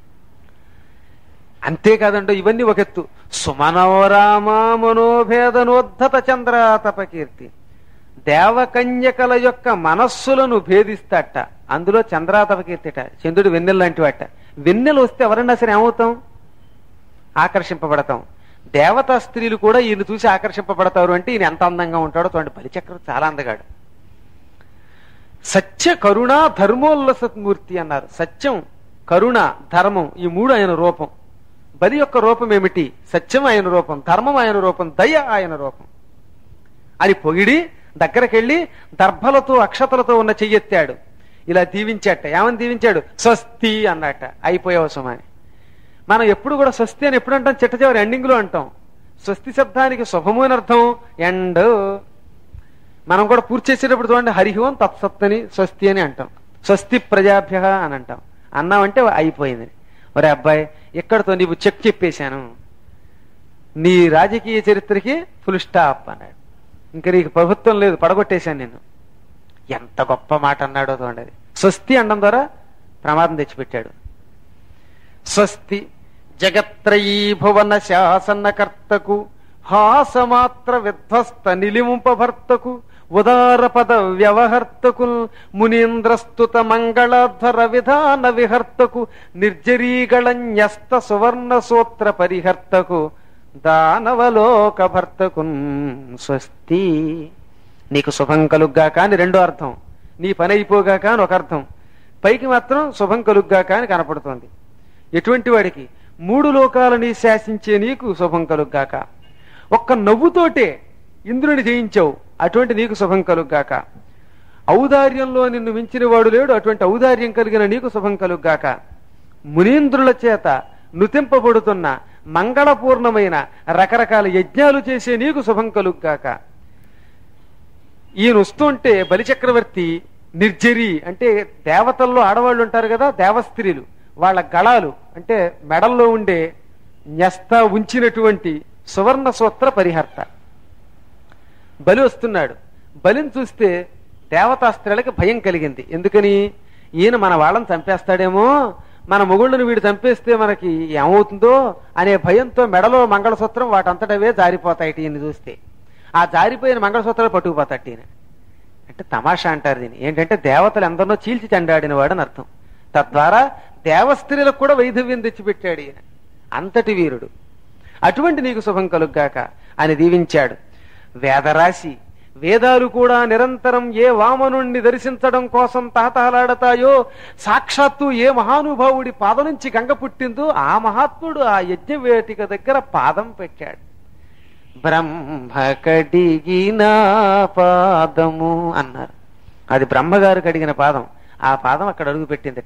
అంతేకాదండి ఇవన్నీ ఒక ఎత్తు సుమనోరామ మనోభేదనోద్ధత చంద్రాతప కీర్తి దేవకన్యకల యొక్క మనస్సులను భేదిస్తాట అందులో చంద్రాతప కీర్తిట చంద్రుడు వెన్నెల లాంటి వాట వెన్నెలు వస్తే ఎవరన్నా సరే ఏమవుతాం ఆకర్షింపబడతాం దేవతా స్త్రీలు కూడా ఈయన చూసి ఆకర్షింపబడతారు అంటే ఈయన ఎంత అందంగా ఉంటాడో చూడండి బలిచక్రం చాలా అందగాడు సత్య కరుణ ధర్మోల్లసత్మూర్తి అన్నారు సత్యం కరుణ ధర్మం ఈ మూడు ఆయన రూపం బలి యొక్క రూపం ఏమిటి సత్యం ఆయన రూపం ధర్మం ఆయన రూపం దయ ఆయన రూపం అని పొగిడి దగ్గరకెళ్ళి దర్భలతో అక్షతలతో ఉన్న చెయ్యెత్తాడు ఇలా దీవించాట ఏమని దీవించాడు స్వస్తి అన్నట అయిపోయావు సుమాని మనం ఎప్పుడు కూడా స్వస్తి అని ఎప్పుడు అంటాం చిట్ట చివరి ఎండింగ్ లో అంటాం స్వస్తి శబ్దానికి శుభము అని అర్థం ఎండ్ మనం కూడా పూర్తి చేసేటప్పుడు చూడండి హరి ఓం తత్సత్ అని స్వస్తి అని అంటాం స్వస్తి ప్రజాభ్య అని అంటాం అన్నామంటే అయిపోయింది ఒరే అబ్బాయి ఎక్కడితో నీవు చెక్ చెప్పేశాను నీ రాజకీయ చరిత్రకి ఫుల్ స్టాప్ అన్నాడు ఇంకా నీకు ప్రభుత్వం లేదు పడగొట్టేశాను నేను ఎంత గొప్ప మాట అన్నాడో చూడండి స్వస్తి అనడం ద్వారా ప్రమాదం తెచ్చిపెట్టాడు స్వస్తి జగత్రయీ భువన శాసనకర్తకు హాసమాత్ర విధ్వస్త నిలింపభర్తకు ఉదార పద వ్యవహర్తకు మునీంద్రస్తుత మంగళాధ్వర విధాన విహర్తకు నిర్జరీగళ న్యస్త సువర్ణ సూత్ర పరిహర్తకు దానవలోక భర్తకు స్వస్తి నీకు శుభం కలుగ్గాక అని రెండో అర్థం నీ పని అయిపోగాక అని ఒక అర్థం పైకి మాత్రం శుభం కలుగ్గాక అని కనపడుతోంది ఎటువంటి వాడికి మూడు లోకాలని శాసించే నీకు శుభం కలుగ్గాక ఒక్క నవ్వుతోటే ఇంద్రుని జయించావు అటువంటి నీకు శుభం కలుగ్గాక ఔదార్యంలో నిన్ను మించిన వాడు లేడు అటువంటి ఔదార్యం కలిగిన నీకు శుభం కలుగ్గాక మునీంద్రుల చేత నుతింపబడుతున్న మంగళపూర్ణమైన రకరకాల యజ్ఞాలు చేసే నీకు శుభం కలుగ్గాక ఈయన వస్తుంటే బలిచక్రవర్తి నిర్జరి అంటే దేవతల్లో ఆడవాళ్ళు ఉంటారు కదా దేవస్త్రీలు వాళ్ళ గళాలు అంటే మెడల్లో ఉండే న్యస్త ఉంచినటువంటి సువర్ణ సూత్ర పరిహర్త బలి వస్తున్నాడు బలిని చూస్తే దేవతాస్త్రీలకి భయం కలిగింది ఎందుకని ఈయన మన వాళ్ళని చంపేస్తాడేమో మన మొగుళ్ళను వీడు చంపేస్తే మనకి ఏమవుతుందో అనే భయంతో మెడలో మంగళసూత్రం వాటంతటవే జారిపోతాయి ఈయన చూస్తే ఆ జారిపోయిన మంగళసూత్రాలు పట్టుకుపోతాడు ఈయన అంటే తమాషా అంటారు దీన్ని ఏంటంటే దేవతలు ఎందరినో చీల్చి చెండాడిన వాడు అని అర్థం తద్వారా దేవస్త్రీలకు కూడా వైధవ్యం తెచ్చిపెట్టాడు ఈయన అంతటి వీరుడు అటువంటి నీకు శుభం కలుగ్గాక అని దీవించాడు వేదరాశి వేదాలు కూడా నిరంతరం ఏ వామనుణ్ణి దర్శించడం కోసం తహతహలాడతాయో సాక్షాత్తు ఏ మహానుభావుడి పాదం నుంచి గంగ పుట్టిందో ఆ మహాత్ముడు ఆ యజ్ఞవేటిక దగ్గర పాదం పెట్టాడు బ్రహ్మ కడిగిన పాదము అన్నారు అది బ్రహ్మగారు కడిగిన పాదం ఆ పాదం అక్కడ అడుగు పెట్టిందిట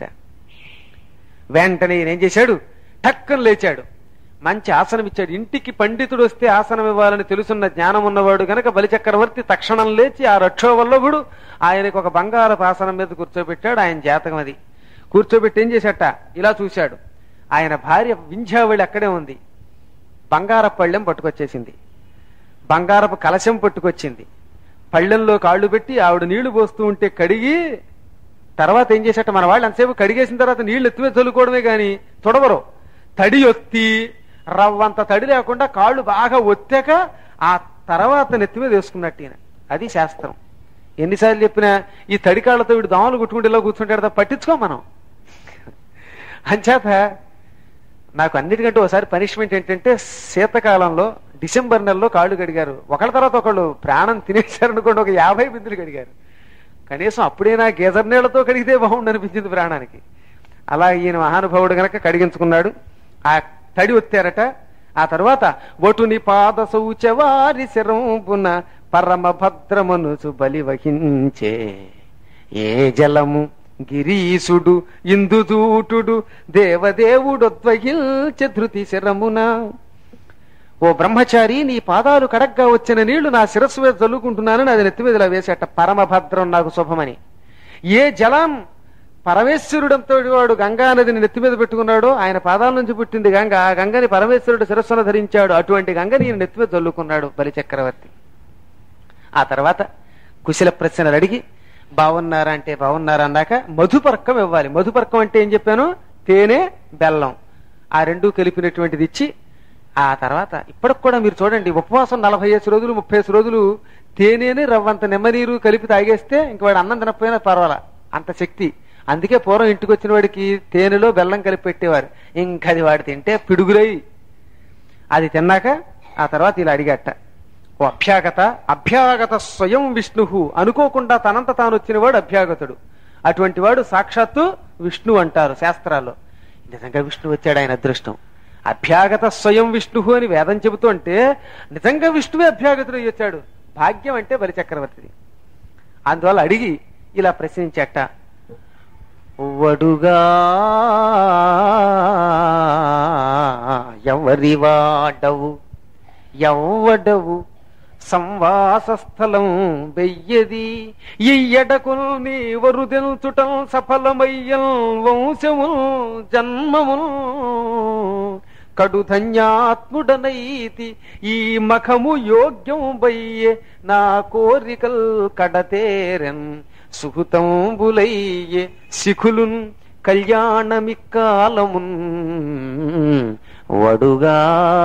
వెంటనే ఈయన ఏం చేశాడు టక్కన లేచాడు మంచి ఆసనం ఇచ్చాడు ఇంటికి పండితుడు వస్తే ఆసనం ఇవ్వాలని తెలుసున్న జ్ఞానం ఉన్నవాడు గనక బలిచక్రవర్తి తక్షణం లేచి ఆ రక్షోవల్లభుడు ఆయనకు ఒక బంగారపు ఆసనం మీద కూర్చోబెట్టాడు ఆయన జాతకం అది కూర్చోబెట్టి ఏం చేశాట ఇలా చూశాడు ఆయన భార్య వింధ్యావళి అక్కడే ఉంది బంగారపు పళ్ళెం పట్టుకొచ్చేసింది బంగారపు కలశం పట్టుకొచ్చింది పళ్ళెంలో కాళ్ళు పెట్టి ఆవిడ నీళ్లు పోస్తూ ఉంటే కడిగి తర్వాత ఏం చేసేట మన వాళ్ళు ఎంతసేపు కడిగేసిన తర్వాత నీళ్లు ఎత్తిమే చల్లుకోవడమే గాని తొడవరు తడి ఒత్తి రవ్వంత తడి లేకుండా కాళ్ళు బాగా ఒత్తాక ఆ తర్వాత నెత్తి మీద వేసుకున్నట్టు ఈయన అది శాస్త్రం ఎన్నిసార్లు చెప్పినా ఈ తడి కాళ్ళతో వీడు దోమలు కుట్టుకుంటే ఇలా కూర్చుంటాడు తప్ప పట్టించుకో మనం అంచేత నాకు అన్నిటికంటే ఒకసారి పనిష్మెంట్ ఏంటంటే శీతకాలంలో డిసెంబర్ నెలలో కాళ్ళు కడిగారు ఒకళ్ళ తర్వాత ఒకళ్ళు ప్రాణం తినేశారు అనుకోండి ఒక యాభై బిందులు కడిగారు కనీసం అప్పుడైనా గేజర్ నీళ్లతో కడిగితే బాగుండు అనిపించింది ప్రాణానికి అలా ఈయన మహానుభావుడు గనక కడిగించుకున్నాడు ఆ తడి ఒత్తారట ఆ తర్వాత ఒటుని పాద శౌచవారి శరంపున పరమ భద్రమనుసు బలి వహించే ఏ జలము గిరీసుడు ఇందుదూటుడు దేవదేవుడొద్వగిల్చె ధృతి శరమున ఓ బ్రహ్మచారి నీ పాదాలు కడగ్గా వచ్చిన నీళ్లు నా శిరస్సు మీద చల్లుకుంటున్నానని అది నెత్తి మీద ఇలా వేసేట పరమభద్రం నాకు శుభమని ఏ జలం పరమేశ్వరుడంతో వాడు గంగా నదిని నెత్తి మీద పెట్టుకున్నాడో ఆయన పాదాల నుంచి పుట్టింది గంగ ఆ గంగని పరమేశ్వరుడు శిరస్సును ధరించాడు అటువంటి గంగని ఈయన నెత్తి మీద చల్లుకున్నాడు బలి చక్రవర్తి ఆ తర్వాత కుశల ప్రశ్నలు అడిగి బాగున్నారా అంటే బాగున్నారా అన్నాక మధుపర్కం ఇవ్వాలి మధుపర్కం అంటే ఏం చెప్పాను తేనె బెల్లం ఆ రెండు కలిపినటువంటిది ఇచ్చి ఆ తర్వాత ఇప్పటికి కూడా మీరు చూడండి ఉపవాసం నలభై ఐదు రోజులు ముప్పై ఐదు రోజులు తేనెని రవ్వంత నెమ్మనీరు కలిపి తాగేస్తే ఇంక వాడు అన్నం తినకపోయినా పర్వాలా అంత శక్తి అందుకే పూర్వం ఇంటికి వచ్చిన వాడికి తేనెలో బెల్లం కలిపి పెట్టేవారు ఇంకా అది వాడు తింటే పిడుగులై అది తిన్నాక ఆ తర్వాత ఇలా అడిగట ఓ అభ్యాగత అభ్యాగత స్వయం విష్ణు అనుకోకుండా తనంత తాను వచ్చిన వాడు అభ్యాగతుడు అటువంటి వాడు సాక్షాత్తు విష్ణు అంటారు శాస్త్రాల్లో నిజంగా విష్ణు వచ్చాడు ఆయన అదృష్టం అభ్యాగత స్వయం విష్ణు అని వేదం చెబుతుంటే నిజంగా విష్ణువే అభ్యాగతుడు అయ్యి వచ్చాడు భాగ్యం అంటే బలిచక్రవర్తిది అందువల్ల అడిగి ఇలా ప్రశ్నించట వడుగా ఎవరి వాడవు ఎవ్వడవు సంవాస స్థలం వెయ్యది ఇయ్యడకుల్ నీవరు తెల్చుటం సఫలమయ్యల్ వంశము జన్మము కడు ధన్యాత్ముడనైతి ఈ మఖము యోగ్యం బయ్యే నా కోరికల్ కడతేరెన్ సుహృతంబులయ్యే శిఖులున్ కళ్యాణమిక్కాలమున్ వడుగా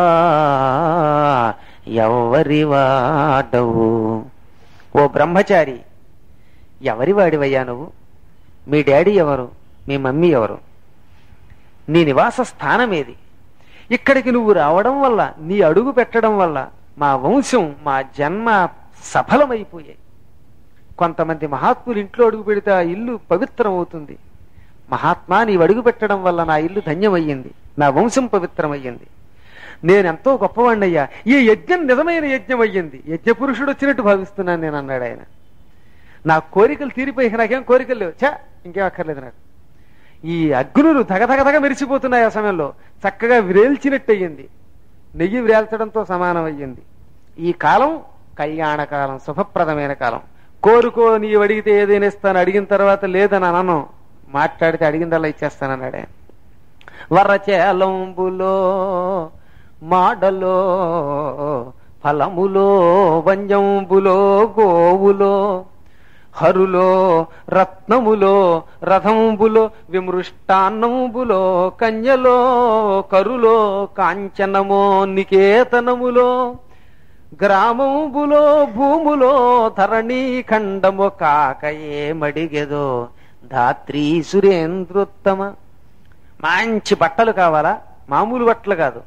ఎవరి వాడవు ఓ బ్రహ్మచారి ఎవరి వాడివయ్యా నువ్వు మీ డాడీ ఎవరు మీ మమ్మీ ఎవరు నీ నివాస స్థానం ఏది ఇక్కడికి నువ్వు రావడం వల్ల నీ అడుగు పెట్టడం వల్ల మా వంశం మా జన్మ సఫలమైపోయాయి కొంతమంది మహాత్ములు ఇంట్లో అడుగు పెడితే ఆ ఇల్లు పవిత్రం అవుతుంది మహాత్మా నీవు అడుగు పెట్టడం వల్ల నా ఇల్లు ధన్యమయ్యింది నా వంశం పవిత్రమయ్యింది నేనెంతో గొప్పవాణ్ణయ్యా ఈ యజ్ఞం నిజమైన యజ్ఞం అయ్యింది యజ్ఞ పురుషుడు వచ్చినట్టు భావిస్తున్నాను నేను అన్నాడు ఆయన నా కోరికలు తీరిపోయి నాకేం కోరికలు లేవు చా ఇంకేం అక్కర్లేదు నాకు ఈ అగ్నులు తగతగతగ మెరిసిపోతున్నాయి ఆ సమయంలో చక్కగా విరేల్చినట్టు అయ్యింది నెయ్యి విరేల్చడంతో సమానం అయ్యింది ఈ కాలం కళ్యాణ కాలం శుభప్రదమైన కాలం కోరుకో నీ అడిగితే ఏదైనా ఇస్తాను అడిగిన తర్వాత లేదని అనను మాట్లాడితే అడిగిందల్లా ఇచ్చేస్తానన్నాడు ఆయన వరచేలంబులో మాడలో ఫలములో వంజంబులో గోవులో హరులో రత్నములో రథంబులో విమృష్టాన్నంబులో కన్యలో కరులో కాంచనమో నికేతనములో గ్రామంబులో భూములో ధరణీ ఖండము కాకయే మడిగెదో ధాత్రీ సురేంద్రోత్తమ మంచి బట్టలు కావాలా మామూలు బట్టలు కాదు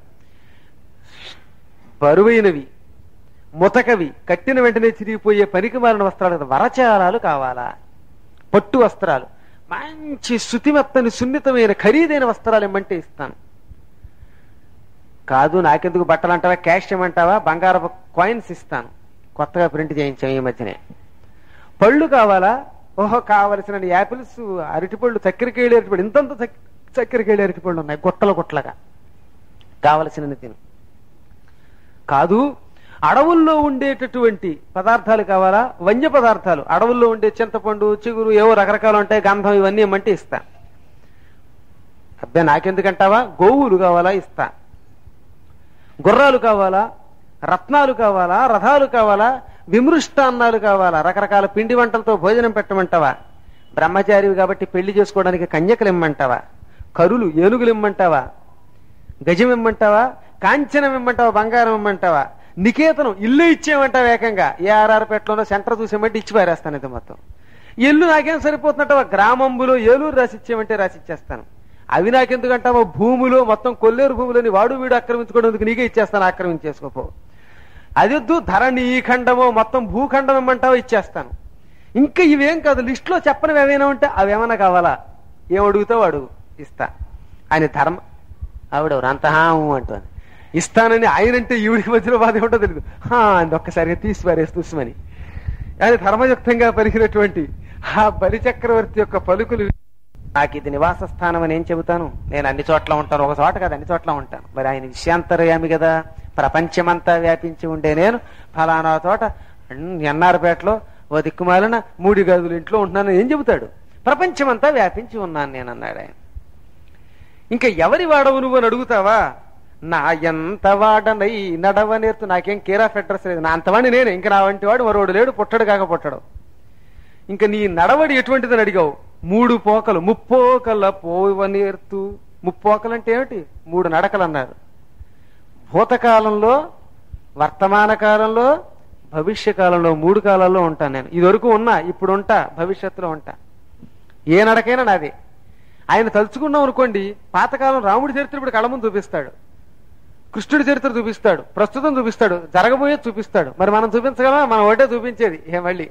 బరువైనవి ముతకవి కట్టిన వెంటనే చిరిగిపోయే పనికి మారిన వస్త్రాలు కదా, వరచాలాలు కావాలా పట్టు వస్త్రాలు మంచి శుతిమెత్తని సున్నితమైన ఖరీదైన వస్త్రాలు ఇమ్మంటే ఇస్తాను కాదు నాకెందుకు బట్టలు అంటావా క్యాష్ ఇమ్మంటావా బంగారపు కాయిన్స్ ఇస్తాను కొత్తగా ప్రింట్ చేయించాం ఈ మధ్యనే పళ్ళు కావాలా ఓహో కావలసిన యాపిల్స్ అరటిపళ్ళు చక్కెరకేళి అరటిపళ్ళు ఇంతంత చక్- చక్కెరకేళి అరటిపళ్ళు ఉన్నాయి గుట్టల గుట్టలుగా కావలసినది తిను కాదు అడవుల్లో ఉండేటటువంటి పదార్థాలు కావాలా వన్య పదార్థాలు అడవుల్లో ఉండే చింతపండు చిగురు ఏవో రకరకాలు ఉంటాయి గంధం ఇవన్నీ ఇమ్మంటే ఇస్తా అబ్బే నాకెందుకంటావా గోవులు కావాలా ఇస్తా గుర్రాలు కావాలా రత్నాలు కావాలా రథాలు కావాలా విమృష్టాన్నాలు కావాలా రకరకాల పిండి వంటలతో భోజనం పెట్టమంటావా బ్రహ్మచారివి కాబట్టి పెళ్లి చేసుకోవడానికి కన్యకలు ఇమ్మంటావా కరులు ఏనుగులు ఇమ్మంటావా గజం ఇమ్మంటావా కాంచనం ఇమ్మంటావా బంగారం ఇమ్మంటావా నికేతనం ఇల్లు ఇచ్చేయమంటావా ఏకంగా ఏఆర్ఆర్పేటలోనో సెంటర్ చూసేమంటే ఇచ్చి పారేస్తాను ఇది మొత్తం ఇల్లు నాకేం సరిపోతున్నట్టవా గ్రామంబులో ఏలూరు రాసి ఇచ్చేయమంటే రాసి ఇచ్చేస్తాను అవి నాకెందుకంటావా భూములు మొత్తం కొల్లేరు భూములని వాడు వీడు ఆక్రమించుకోవడానికి నీకే ఇచ్చేస్తాను ఆక్రమించేసుకోపో అది వద్దు ధరణి ఈ ఖండమో మొత్తం భూఖండం ఇమ్మంటావో ఇచ్చేస్తాను ఇంకా ఇవేం కాదు లిస్టులో చెప్పనివి ఏమైనా ఉంటే అవేమన్నా కావాలా ఏం అడుగుతావు అడుగు ఇస్తా ఆయన ధర్మ ఆవిడెవరు అంత హాము అంటాను ఇస్తానని ఆయనంటే ఈవిడికి మధ్యలో బాధ ఏమిటో తెలియదు హా అంది ఒక్కసారిగా తీసి పారేసి చూసుమని ఆయన ధర్మయుక్తంగా పలికినటువంటి ఆ బలి చక్రవర్తి యొక్క పలుకులు నాకు ఇది నివాస స్థానం అని ఏం చెబుతాను నేను అన్ని చోట్ల ఉంటాను ఒక చోట కాదు అన్ని చోట్ల ఉంటాను మరి ఆయన విషయాంతర్యామి కదా ప్రపంచమంతా వ్యాపించి ఉండే నేను ఫలానా చోట ఎన్నారపేటలో ఓ దిక్కుమాలిన మూడి గదులు ఇంట్లో ఉంటున్నాను ఏం చెబుతాడు ప్రపంచమంతా వ్యాపించి ఉన్నాను నేను అన్నాడు ఆయన ఇంకా ఎవరి వాడవు నువ్వు అని అడుగుతావా నా ఎంత వాడనై నడవ నేర్తు నాకేం కేర్ ఆఫ్ అడ్రస్ లేదు నా అంతవాడిని నేనే ఇంకా నా వంటి వాడు మరోడు లేడు పుట్టడు కాక పుట్టడు ఇంకా నీ నడవడి ఎటువంటిదని అడిగావు మూడు పోకలు ముప్పోకల పోవ నేర్తు ముప్పోకలు అంటే ఏమిటి మూడు నడకలు అన్నారు భూతకాలంలో వర్తమాన కాలంలో భవిష్య కాలంలో మూడు కాలాల్లో ఉంటాను నేను ఇదివరకు ఉన్నా ఇప్పుడు ఉంటా భవిష్యత్తులో ఉంటా ఏ నడకైనా నాదే ఆయన తలుచుకున్నాం అనుకోండి పాతకాలం రాముడి చరిత్ర ఇప్పుడు కళ్ళ ముందు చూపిస్తాడు కృష్ణుడి చరిత్ర చూపిస్తాడు ప్రస్తుతం చూపిస్తాడు జరగబోయేది చూపిస్తాడు మరి మనం చూపించగలమా మనం ఒకటే చూపించేది ఏ మళ్ళీ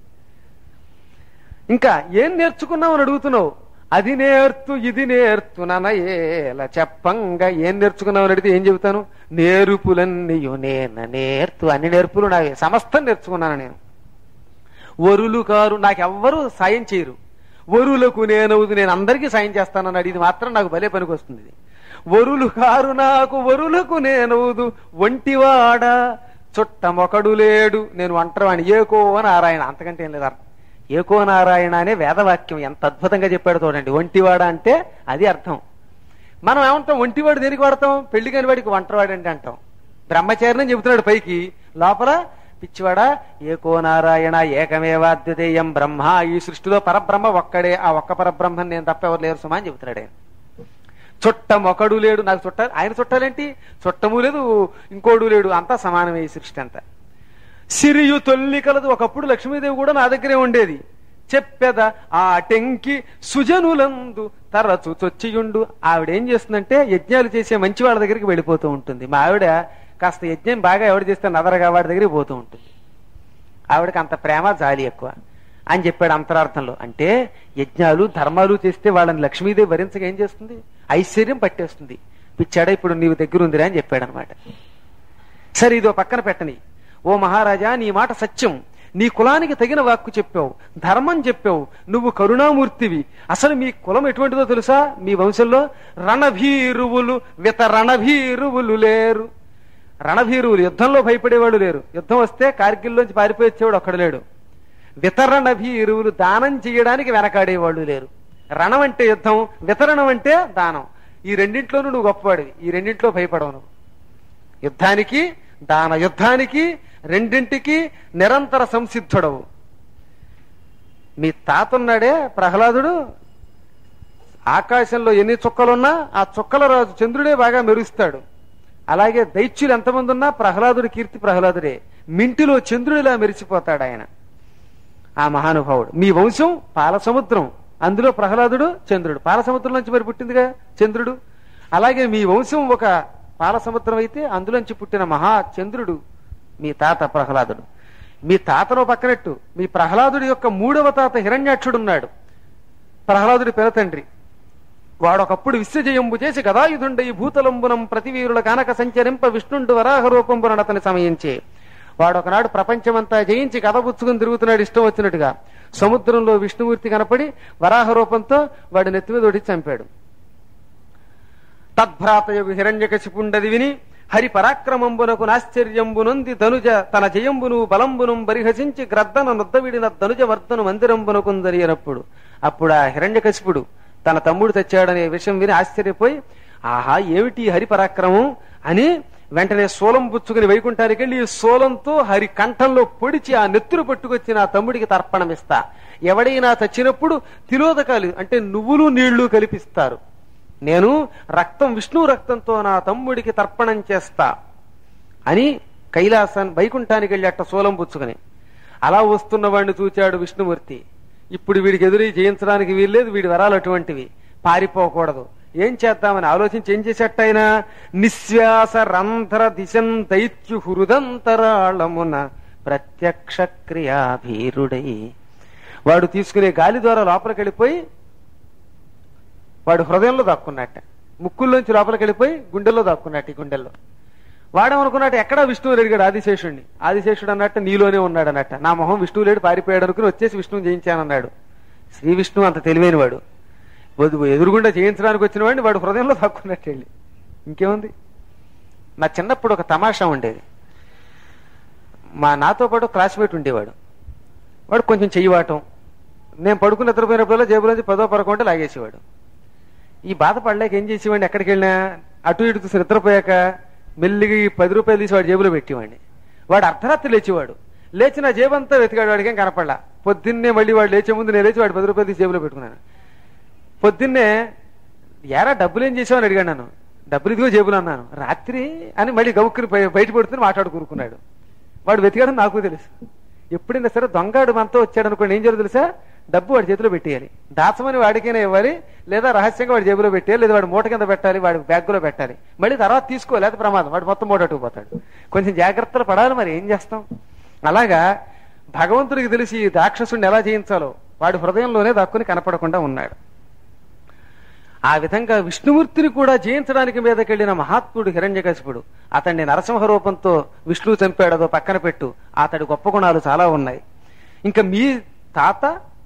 ఇంకా ఏం నేర్చుకున్నావు అని అడుగుతున్నావు అది నేర్తు ఇది నేర్తు ననయేలా చెప్పంగా ఏం నేర్చుకున్నావు అని అడిగితే ఏం చెబుతాను నేర్పులన్నీయు నేన నేర్తు అన్ని నేర్పులు నావే సమస్తం నేర్చుకున్నాను నేను వరులు కారు నాకెవ్వరూ సాయం చేయరు వరులకు నేనవుదు నేను అందరికీ సాయం చేస్తానని అడిగి మాత్రం నాకు భలే పనికి వస్తుంది ఇది. వరులు కారు నాకు వరులకు నేనవుదు ఒంటివాడ చుట్టమొకడు లేడు నేను ఒంటరివాణి ఏకో నారాయణ అంతకంటే ఏం లేదు అర్థం ఏకో నారాయణ అనే వేదవాక్యం ఎంత అద్భుతంగా చెప్పాడు చూడండి ఒంటివాడ అంటే అది అర్థం మనం ఏమంటాం ఒంటివాడు దేనికి వాడతాం పెళ్లి కాని వాడికి ఒంటరివాడు అంటే అంటాం బ్రహ్మచారిని చెబుతున్నాడు పైకి లోపల పిచ్చివాడ ఏకో నారాయణ ఏకమేవాద్యతేయం బ్రహ్మ ఈ సృష్టిలో పరబ్రహ్మ ఒక్కడే ఆ ఒక్క పరబ్రహ్మని నేను తప్ప ఎవరు లేరు సుమా అని చెబుతున్నాడు ఆయన చుట్టం ఒకడు లేడు నాకు చుట్టాలు ఆయన చుట్టాలేంటి చుట్టము లేదు ఇంకోడు లేడు అంతా సమానమే ఈ సృష్టి అంతా సిరియు తొల్లి కలదు ఒకప్పుడు లక్ష్మీదేవి కూడా నా దగ్గరే ఉండేది చెప్పెద ఆ టెంకి సుజనులందు తరచు చొచ్చియుండు ఆవిడ ఏం చేస్తుందంటే యజ్ఞాలు చేసే మంచి వాళ్ళ దగ్గరికి వెళ్ళిపోతూ ఉంటుంది మా ఆవిడ కాస్త యజ్ఞం బాగా ఎవడు చేస్తే నదరగా వాడి దగ్గరికి పోతూ ఉంటుంది ఆవిడకి అంత ప్రేమ జాలి ఎక్కువ అని చెప్పాడు అంతరార్థంలో అంటే యజ్ఞాలు ధర్మాలు చేస్తే వాళ్ళని లక్ష్మీదేవి భరించక ఏం చేస్తుంది ఐశ్వర్యం పట్టేస్తుంది పిచ్చాడా ఇప్పుడు నీవు దగ్గర ఉందిరా అని చెప్పాడు అనమాట సరే ఇదో పక్కన పెట్టని ఓ మహారాజా నీ మాట సత్యం నీ కులానికి తగిన వాక్కు చెప్పావు ధర్మం చెప్పావు నువ్వు కరుణామూర్తివి అసలు మీ కులం ఎటువంటిదో తెలుసా మీ వంశంలో రణభీరువులు విత రణభీరువులు లేరు రణభీరువులు యుద్ధంలో భయపడేవాడు లేరు యుద్ధం వస్తే కార్గిల్లోంచి పారిపోయి వచ్చేవాడు ఒక్కడు లేడు వితరణ భీరువులు దానం చేయడానికి వెనకాడేవాళ్ళు లేరు రణం అంటే యుద్ధం వితరణం అంటే దానం ఈ రెండింట్లోనూ నువ్వు గొప్పవాడివి ఈ రెండింట్లో భయపడవు నువ్వు యుద్ధానికి దాన యుద్ధానికి రెండింటికి నిరంతర సంసిద్ధుడవు మీ తాత ఉన్నాడే ప్రహ్లాదుడు ఆకాశంలో ఎన్ని చుక్కలున్నా ఆ చుక్కల రాజు చంద్రుడే బాగా మెరుస్తాడు అలాగే దైత్యులు ఎంతమంది ఉన్నా ప్రహ్లాదుడి కీర్తి ప్రహ్లాదుడే మింటిలో చంద్రుడిలా మెరిసిపోతాడు ఆయన ఆ మహానుభావుడు మీ వంశం పాల సముద్రం అందులో ప్రహ్లాదుడు చంద్రుడు పాల సముద్రం నుంచి మరి పుట్టిందిగా చంద్రుడు అలాగే మీ వంశం ఒక పాల సముద్రం అయితే అందులోంచి పుట్టిన మహా చంద్రుడు మీ తాత ప్రహ్లాదుడు మీ తాతను పక్కనట్టు మీ ప్రహ్లాదుడి యొక్క మూడవ తాత హిరణ్యాక్షుడు ఉన్నాడు ప్రహ్లాదుడి పెనతండ్రి వాడొకప్పుడు విశ్వజయంబు చేసి గదాయుధుండై భూతలంబునం ప్రతివీరుల కానక సంచరింప విష్ణుండు వరాహ రూపంబున అతని సమయించే వాడొకనాడు ప్రపంచమంతా జయించి కథ పుచ్చుకుని తిరుగుతున్నాడు ఇష్టం వచ్చినట్టుగా సముద్రంలో విష్ణుమూర్తి కనపడి వరాహ రూపంతో వాడి నెత్తి మీద ఒడి చంపాడు తద్భ్రాతయగు హిరణ్యకశిపుండది విని హరి పరాక్రమంబునకు నాశ్చర్యంబు నొంది ధనుజ తన జయంబును బలంబును బరిహసించి గ్రద్దన నొద్దవిడిన ధనుజ వర్ధను మందిరంబునకుందరియనప్పుడు అప్పుడు ఆ హిరణ్యకశిపుడు తన తమ్ముడు తెచ్చాడనే విషయం విని ఆశ్చర్యపోయి ఆహా ఏమిటి ఈ హరి పరాక్రమం అని వెంటనే సోలం పుచ్చుకుని వైకుంఠానికి వెళ్ళి ఈ సోలంతో హరి కంఠంలో పొడిచి ఆ నెత్తురు పట్టుకొచ్చి నా తమ్ముడికి తర్పణమిస్తా ఎవడైనా చచ్చినప్పుడు తిలోదకాలు అంటే నువ్వులు నీళ్లు కల్పిస్తారు నేను రక్తం విష్ణు రక్తంతో నా తమ్ముడికి తర్పణం చేస్తా అని కైలాసాన్ని వైకుంఠానికి వెళ్ళేట సోలం పుచ్చుకుని అలా వస్తున్న వాడిని చూచాడు విష్ణుమూర్తి ఇప్పుడు వీడికి ఎదురు జయించడానికి వీల్లేదు వీడి వరాలు అటువంటివి పారిపోకూడదు ఏం చేద్దామని ఆలోచించి ఏం చేసేట ఆయన నిశ్వాస రంధ్ర దిశం దైత్యు హృదంతరాళమున ప్రత్యక్ష క్రియాభీరుడై వాడు తీసుకునే గాలి ద్వారా లోపలికి వెళ్ళిపోయి వాడు హృదయంలో దాక్కున్నట్ట ముక్కుల్లోంచి లోపలికి వెళ్ళిపోయి గుండెల్లో దాక్కున్నట్టు ఈ గుండెల్లో వాడేమనుకున్నట్టు ఎక్కడా విష్ణువు అడిగాడు ఆదిశేషుడిని ఆదిశేషుడు అన్నట్టు నీలోనే ఉన్నాడు అన్నట్ట నా మొహం విష్ణువు లేడు పారిపోయాడు అనుకుని వచ్చేసి విష్ణువు జయించానన్నాడు శ్రీ విష్ణువు అంత తెలివైన వాడు వధువు ఎదురుగుండా జయించడానికి వచ్చిన వాడిని వాడు హృదయంలో దాక్కున్నట్టు వెళ్ళి ఇంకేముంది నా చిన్నప్పుడు ఒక తమాషా ఉండేది మా నాతో పాటు క్లాస్మేట్ ఉండేవాడు వాడు కొంచెం చెయ్యవాటం నేను పడుకుని నిద్రపోయినప్పుడల్లా జేబులోంచి పదో పరకుంటే లాగేసేవాడు ఈ బాధపడలేక ఏం చేసేవాడిని ఎక్కడికి వెళ్ళినా అటు ఇటు చూసి నిద్రపోయాక మెల్లిగా ఈ పది రూపాయలు తీసి వాడి జేబులో పెట్టేవాడిని వాడు అర్ధరాత్రి లేచేవాడు లేచి నా జేబంతా వెతికాడు వాడికి ఏం కనపడలా పొద్దున్నే మళ్ళీ వాడు లేచే ముందు నేను లేచి వాడు పది రూపాయలు తీసి జేబులో పెట్టుకున్నాను పొద్దున్నే యారా డబ్బులు ఏం చేసావని అడిగాను నన్ను డబ్బులు ఇదిగో జేబులు అన్నాను రాత్రి అని మళ్ళీ గౌక్కుని బయ- బయట పడుతుని మాట్లాడుకున్నాడు వాడు వెతికాడని నాకు తెలుసు ఎప్పుడైనా సరే దొంగాడు మనతో వచ్చాడు అనుకోండి ఏం చేయాలో తెలుసా డబ్బు వాడి చేతిలో పెట్టేయాలి దాచమని వాడికైనా ఇవ్వాలి లేదా రహస్యంగా వాడి జేబులో పెట్టేయాలి లేదా వాడి మూట కింద పెట్టాలి వాడి బ్యాగ్లో పెట్టాలి మళ్ళీ తర్వాత తీసుకో లేదా ప్రమాదం వాడు మొత్తం మూట పోతాడు కొంచెం జాగ్రత్తలు పడాలి మరి ఏం చేస్తాం అలాగా భగవంతుడికి తెలిసి ఈ రాక్షసుడిని ఎలా జయించాలో వాడి హృదయంలోనే దాక్కుని కనపడకుండా ఉన్నాడు ఆ విధంగా విష్ణుమూర్తిని కూడా జయించడానికి మీదకెళ్లిన మహాత్ముడు హిరణ్యకశిపుడు అతన్ని నరసింహ రూపంతో విష్ణువు చంపాడదో పక్కన పెట్టు అతడి గొప్ప గుణాలు చాలా ఉన్నాయి ఇంకా మీ తాత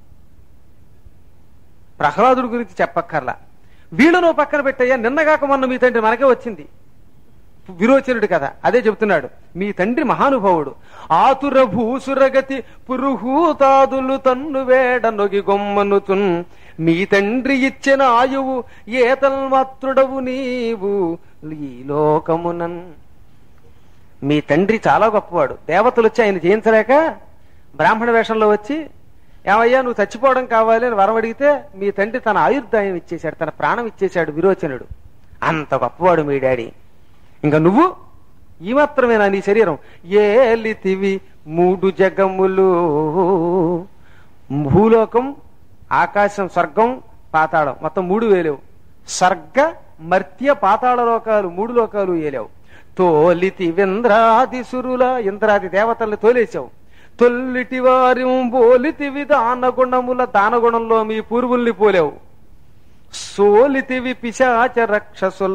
ప్రహ్లాదుడి గురించి చెప్పక్కర్లా వీళ్ళను పక్కన పెట్టయ్యా నిన్నగాక మొన్న మీ తండ్రి మనకే వచ్చింది విరోచనుడు కదా అదే చెబుతున్నాడు మీ తండ్రి మహానుభావుడు ఆతుర భూసురగతి పురుహూతాదులు తన్ను వేడ నొగి గొమ్మనుతున్ మీ తండ్రి ఇచ్చిన ఆయువు ఏతల్మాత్రుడవు నీవు ఈ లోకమునన్ మీ తండ్రి చాలా గొప్పవాడు దేవతలు వచ్చి ఆయన జయించలేక బ్రాహ్మణ వేషంలో వచ్చి ఏమయ్యా నువ్వు చచ్చిపోవడం కావాలి అని వరం అడిగితే మీ తండ్రి తన ఆయుర్దాయం ఇచ్చేశాడు తన ప్రాణం ఇచ్చేశాడు విరోచనుడు అంత గొప్పవాడు మీ డాడీ ఇంకా నువ్వు ఈ మాత్రమేనా నీ శరీరం ఏలితివి మూడు జగములు భూలోకం ఆకాశం స్వర్గం పాతాళం మొత్తం మూడు వేలేవు స్వర్గ మర్త్య పాతాళ లోకాలు మూడు లోకాలు ఏలేవు తోలితి ఇంద్రాది సురుల ఇంద్రాది దేవతల్ని తోలేసావు తొల్లిటి వారి బోలితివి దానగుణముల దానగుణంలో మీ పూర్వుల్ని పోలేవు సోలితివి పిశాచ రక్షసుల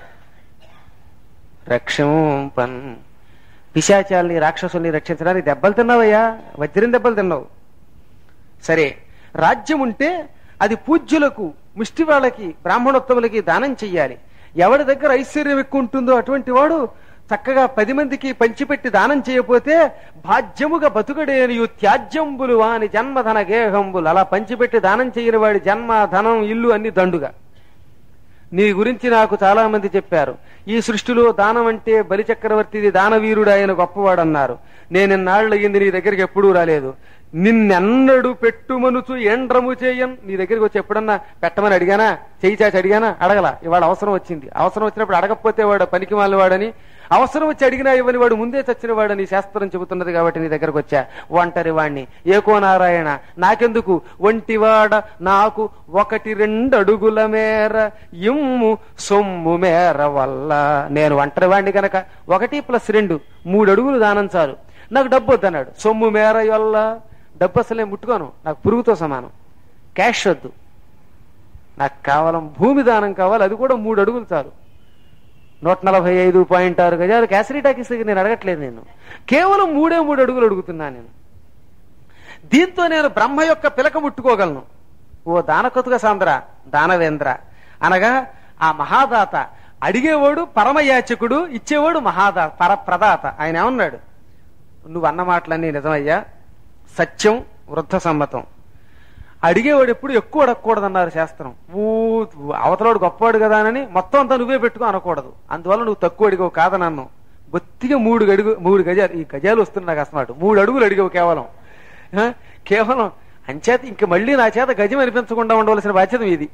రక్షంపన్ పిశాచాల్ని రాక్షసుల్ని రక్షించడానికి దెబ్బలు తిన్నావయ్యా వజ్రం దెబ్బలు తిన్నావు సరే రాజ్యం ఉంటే అది పూజ్యులకు ముష్టి వాళ్ళకి బ్రాహ్మణోత్తములకి దానం చెయ్యాలి ఎవరి దగ్గర ఐశ్వర్యం ఎక్కువ ఉంటుందో అటువంటి వాడు చక్కగా పది మందికి పంచిపెట్టి దానం చేయకపోతే భాజ్యముగా బతుకడేనియు త్యాజ్యంబులు వాని జన్మధన గేహంబులు అలా పంచిపెట్టి దానం చేయని వాడి జన్మ ధనం ఇల్లు అన్ని దండుగా నీ గురించి నాకు చాలా మంది చెప్పారు ఈ సృష్టిలో దానం అంటే బలిచక్రవర్తిది దానవీరుడు ఆయన గొప్పవాడు అన్నారు నేను ఇన్నాళ్ళయింది నీ దగ్గరికి ఎప్పుడూ రాలేదు నిన్నెన్నడు పెట్టుమనుచు ఎండ్రము చేయన్ నీ దగ్గరికి వచ్చి ఎప్పుడన్నా పెట్టమని అడిగానా చేయి చాచి అడిగానా అడగల ఇవాళ అవసరం వచ్చింది అవసరం వచ్చినప్పుడు అడగకపోతే వాడు పనికి వాడని అవసరం వచ్చి అడిగినా ఇవ్వని వాడు ముందే చచ్చిన వాడని శాస్త్రం చెబుతున్నది కాబట్టి నీ దగ్గరకు వచ్చా ఒంటరి వాణ్ణి ఏకో నారాయణ నాకెందుకు ఒంటివాడ నాకు ఒకటి రెండు అడుగుల మేర ఇమ్ము సొమ్ము మేర వల్ల నేను ఒంటరి వాణ్ణి కనుక ఒకటి ప్లస్ రెండు మూడు అడుగులు దానం చాలు నాకు డబ్బు వద్దన్నాడు సొమ్ము మేర వల్ల డబ్బు అసలే ముట్టుకోను నాకు పురుగుతో సమానం క్యాష్ వద్దు నాకు కావాలం భూమి దానం కావాలి అది కూడా మూడు అడుగులు చాలు నూట నలభై ఐదు పాయింట్ ఆరు గజాలు క్యాసరీ టాకీస్ దగ్గర నేను అడగట్లేదు నేను కేవలం మూడే మూడు అడుగులు అడుగుతున్నా నేను దీంతో నేను బ్రహ్మ యొక్క పిలక ముట్టుకోగలను ఓ దానకతుక సాంద్ర దానవేంద్ర అనగా ఆ మహాదాత అడిగేవాడు పరమయాచకుడు ఇచ్చేవాడు మహాదా పర ప్రదాత ఆయన ఏమన్నాడు నువ్వు అన్న మాటలన్నీ నిజమయ్యా సత్యం వృద్ధ సమ్మతం అడిగేవాడు ఎప్పుడు ఎక్కువ అడగకూడదన్నారు శాస్త్రం ఊ అవతలోడు గొప్పవాడు కదా అని మొత్తం అంతా నువ్వే పెట్టుకో అనకూడదు అందువల్ల నువ్వు తక్కువ అడిగావు కాదనన్ను బొత్తిగా మూడు గడుగు మూడు గజాలు ఈ గజాలు వస్తున్నాయి నాకు అసలు మూడు అడుగులు అడిగావు కేవలం ఆ? కేవలం అంచేత ఇంక మళ్ళీ నా చేత గజం అనిపించకుండా ఉండవలసిన బాధ్యత ఇది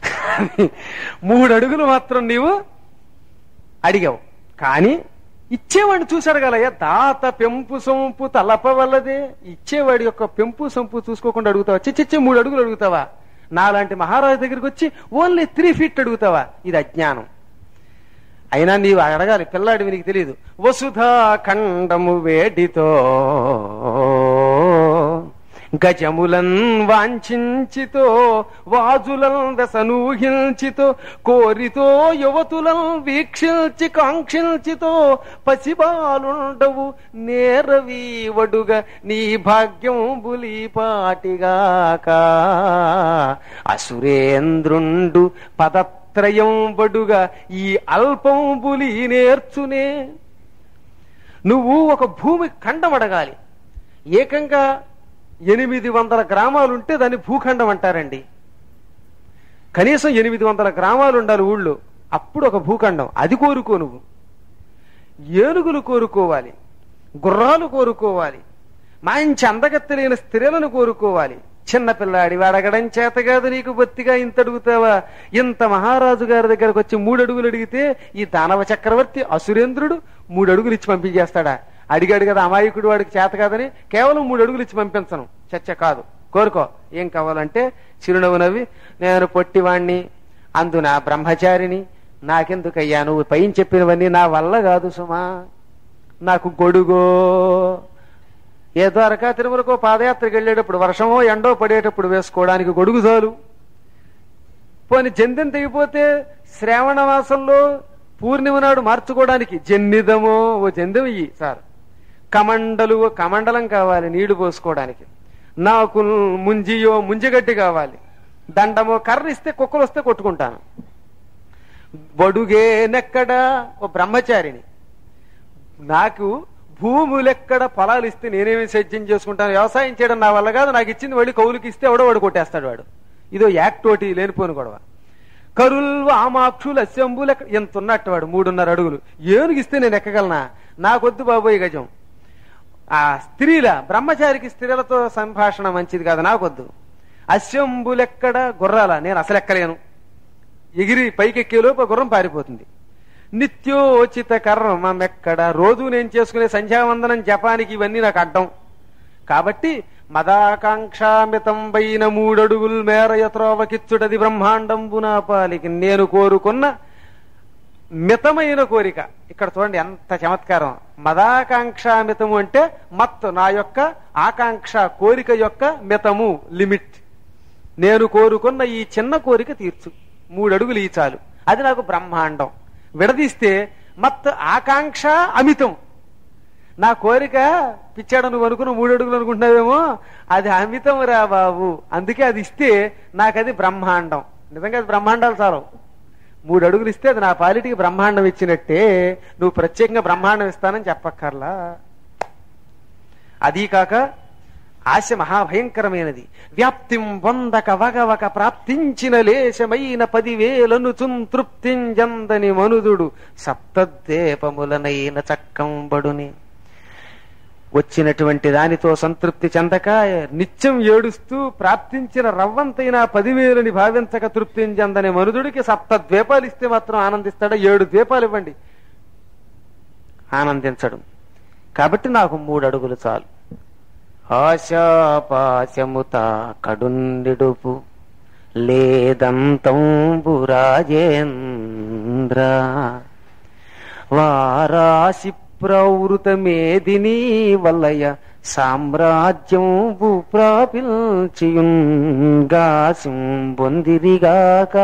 మూడు అడుగులు మాత్రం నీవు అడిగావు కానీ ఇచ్చేవాడిని చూశాడు కలయ్య దాత పెంపు సొంపు తలపవల్లదే ఇచ్చేవాడి యొక్క పెంపు సొంపు చూసుకోకుండా అడుగుతావా చిచ్చిచ్చే మూడు అడుగులు అడుగుతావా నాలాంటి మహారాజు దగ్గరికి వచ్చి ఓన్లీ త్రీ ఫీట్ అడుగుతావా ఇది అజ్ఞానం అయినా నీవు అడగాలి పిల్లాడివి నీకు తెలియదు వసుధా ఖండము వేడితో గజములన్ వాంఛించితో వాజులం దశనూహించితో కోరితో యువతులం వీక్షించి కాంక్షించితో పసిబాలుండవు నేరవీవడుగా నీ భాగ్యం బులిపాటిగాక అసురేంద్రుండు పదత్రయం బడుగా ఈ అల్పం బులి నేర్చునే నువ్వు ఒక భూమి ఖండం అడగాలి ఏకంగా ఎనిమిది వందల గ్రామాలుంటే దాన్ని భూఖండం అంటారండి కనీసం ఎనిమిది వందల గ్రామాలు ఉండాలి ఊళ్ళో అప్పుడు ఒక భూఖండం అది కోరుకో నువ్వు ఏనుగులు కోరుకోవాలి గుర్రాలు కోరుకోవాలి మంచి అందగత్తెలైన స్త్రీలను కోరుకోవాలి చిన్న పిల్లాడి అడగడం చేత కాదు నీకు బొత్తిగా ఇంత అడుగుతావా ఇంత మహారాజు గారి దగ్గరకు వచ్చి మూడు అడుగులు అడిగితే ఈ దానవ చక్రవర్తి అసురేంద్రుడు మూడు అడుగులు ఇచ్చి పంపించేస్తాడా అడిగాడు కదా అమాయకుడు వాడికి చేత కాదని కేవలం మూడు అడుగులు ఇచ్చి పంపించను చచ్చ కాదు కోరుకో ఏం కావాలంటే చిరునవ్వు నవ్వి నేను పొట్టివాణ్ణి అందున బ్రహ్మచారిని నాకెందుకయ్యా నువ్వు పైన చెప్పినవన్నీ నా వల్ల కాదు సుమా నాకు గొడుగో ఏ ద్వారకా తిరుమలకో పాదయాత్రకు వెళ్ళేటప్పుడు వర్షమో ఎండో పడేటప్పుడు వేసుకోవడానికి గొడుగు చాలు పోని జందెం తెగిపోతే శ్రావణ మాసంలో పూర్ణిమ నాడు మార్చుకోవడానికి జన్నిదమో ఓ జందెం ఇయ్యి సార్ కమండలు ఓ కమండలం కావాలి నీళ్లు పోసుకోవడానికి నాకు ముంజియో ముంజిగడ్డి కావాలి దండమో కర్ర ఇస్తే కుక్కలు వస్తే కొట్టుకుంటాను బడుగేనెక్కడ ఓ బ్రహ్మచారిని నాకు భూములెక్కడ పొలాలు ఇస్తే నేనేమి సేద్యం చేసుకుంటాను వ్యవసాయం చేయడం నా వల్ల కాదు నాకు ఇచ్చింది వాడి కౌలుకి ఇస్తే ఎవడో వాడు కొట్టేస్తాడు వాడు ఇదో యాక్ట్ ఒకటి లేనిపోను గొడవ కరుల్ ఆమాక్షులు అసెంబులు ఎంత ఉన్నట్టు వాడు మూడున్నర అడుగులు ఏనుగు ఇస్తే నేను ఎక్కగలనా నాకొద్దు బాబోయ్ గజం ఆ స్త్రీల బ్రహ్మచారికి స్త్రీలతో సంభాషణ మంచిది కాదు నాకొద్దు అసెంబులెక్కడ గుర్రాల నేను అసలు ఎక్కలేను ఎగిరి పైకెక్కేలోపు ఆ గుర్రం పారిపోతుంది నిత్యోచిత కర్మమెక్కడ రోజు నేను చేసుకునే సంధ్యావందనం జపానికి ఇవన్నీ నాకు అడ్డం కాబట్టి మదాకాంక్షామితం పైన మూడడుగుల్ మేర యత్రోవకిచ్చుటది బ్రహ్మాండంబునా పాలికి నేను కోరుకున్న మితమైన కోరిక ఇక్కడ చూడండి ఎంత చమత్కారం మదాకాంక్షామితము అంటే మత్ నా యొక్క ఆకాంక్ష కోరిక యొక్క మితము లిమిట్ నేను కోరుకున్న ఈ చిన్న కోరిక తీర్చు మూడు అడుగులు ఈ చాలు అది నాకు బ్రహ్మాండం విడదీస్తే మత్ ఆకాంక్ష అమితం నా కోరిక పిచ్చాడు నువ్వు అనుకున్న మూడు అడుగులు అనుకుంటున్నావేమో అది అమితం రా బాబు అందుకే అది ఇస్తే నాకు అది బ్రహ్మాండం నిజంగా అది బ్రహ్మాండాలు చాలు మూడు అడుగులు ఇస్తే అది నా పాలిటికి బ్రహ్మాండం ఇచ్చినట్టే నువ్వు ప్రత్యేకంగా బ్రహ్మాండం ఇస్తానని చెప్పక్కర్లా అదీ కాక ఆశ మహాభయంకరమైనది వ్యాప్తిం వందక వగవక ప్రాప్తించిన లేశమైన పదివేలను తృప్తింజందని మనుదుడు సప్తద్వీపములనైన చక్కంబడుని వచ్చినటువంటి దానితో సంతృప్తి చెందక నిత్యం ఏడుస్తూ ప్రాప్తించిన రవ్వంతైన పదివేలని భావించక తృప్తించందని మనుదుడికి సప్త ద్వీపాలు ఇస్తే మాత్రం ఆనందిస్తాడా ఏడు ద్వీపాలు ఇవ్వండి ఆనందించడు కాబట్టి నాకు మూడు అడుగులు చాలు ఆశాపాశముత కడుండిడుపు లేదంతంబు రాజేంద్ర వారాసి ప్రవృతమేదిని వలయ సామ్రాజ్యంబు ప్రాపిల్చియుంగాసిం బొందిరిగాక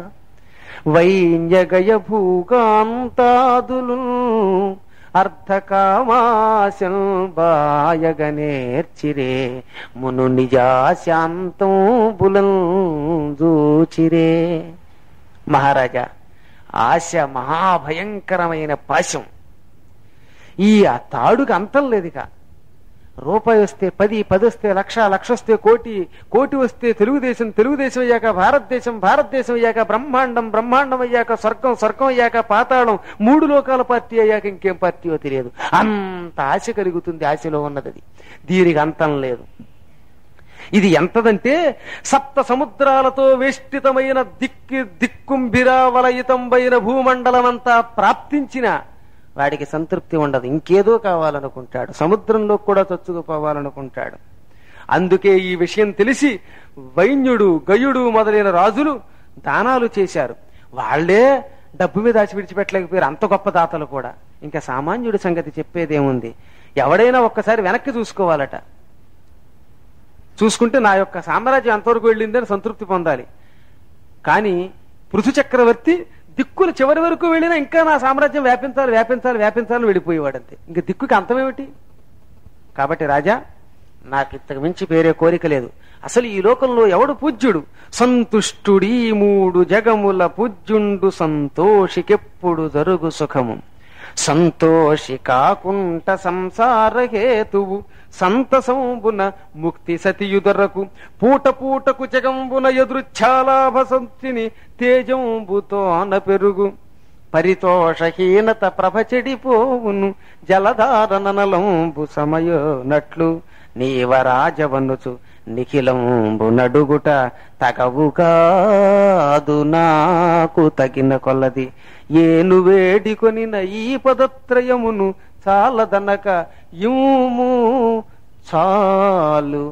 వైన్యగయ భూకాంతాదులు అర్ధకామాశం బాయగనేర్చిరే మును నిజాశాంతం బులం జూచిరే మహారాజా ఆశ మహాభయంకరమైన పాశం ఈ ఆ తాడుకి అంతం లేదు ఇక రూపాయి వస్తే పది పది వస్తే లక్ష లక్ష వస్తే కోటి కోటి వస్తే తెలుగుదేశం తెలుగుదేశం అయ్యాక భారతదేశం భారతదేశం అయ్యాక బ్రహ్మాండం బ్రహ్మాండం అయ్యాక స్వర్గం స్వర్గం అయ్యాక పాతాళం మూడు లోకాల పార్టీ అయ్యాక ఇంకేం పార్టీయో తెలియదు అంత ఆశ కలుగుతుంది ఆశలో ఉన్నది అది. దీనికి అంతం లేదు ఇది ఎంతదంటే సప్త సముద్రాలతో వేష్టితమైన దిక్కి దిక్కుంభిరావలయితంబైన భూమండలమంతా ప్రాప్తించిన వాడికి సంతృప్తి ఉండదు ఇంకేదో కావాలనుకుంటాడు సముద్రంలో కూడా చొచ్చుకుపోవాలనుకుంటాడు అందుకే ఈ విషయం తెలిసి వైన్యుడు గయుడు మొదలైన రాజులు దానాలు చేశారు వాళ్లే డబ్బు మీద ఆశ విడిచిపెట్టలేకపోయారు అంత గొప్ప దాతలు కూడా ఇంకా సామాన్యుడి సంగతి చెప్పేదేముంది ఎవడైనా ఒక్కసారి వెనక్కి చూసుకోవాలట చూసుకుంటే నా యొక్క సామ్రాజ్యం ఎంతవరకు వెళ్ళిందని సంతృప్తి పొందాలి కానీ పృథు చక్రవర్తి దిక్కులు చివరి వరకు వెళ్ళినా ఇంకా నా సామ్రాజ్యం వ్యాపించాలి వ్యాపించాలి వ్యాపించాలని వెళ్ళిపోయేవాడంతే ఇంక దిక్కుకి అంతమేమిటి కాబట్టి రాజా నాకు ఇంతకు మించి వేరే కోరిక లేదు అసలు ఈ లోకంలో ఎవడు పూజ్యుడు సంతుష్టుడీ మూడు జగముల పూజ్యుండు సంతోషికెప్పుడు జరుగు సుఖము సంతోషి కాకుంట సంసార హేతువు సంతసంబున ముక్తి సతియుదరకు పూట పూటకు జగంబున ఎదురుచ్ఛాలాభ సంతిని తేజంబుతోన పెరుగు పరితోషహీనత ప్రభ చెడిపోవును జలధారణనలంబు సమయోనట్లు నీవరాజవనుచు నిఖిలంబు నడుగుట తగవుగాదు నాకు తగిన కొలది ఏను వేడికొనిన ఈ పదత్రయమును చాలదనక యూము చాలు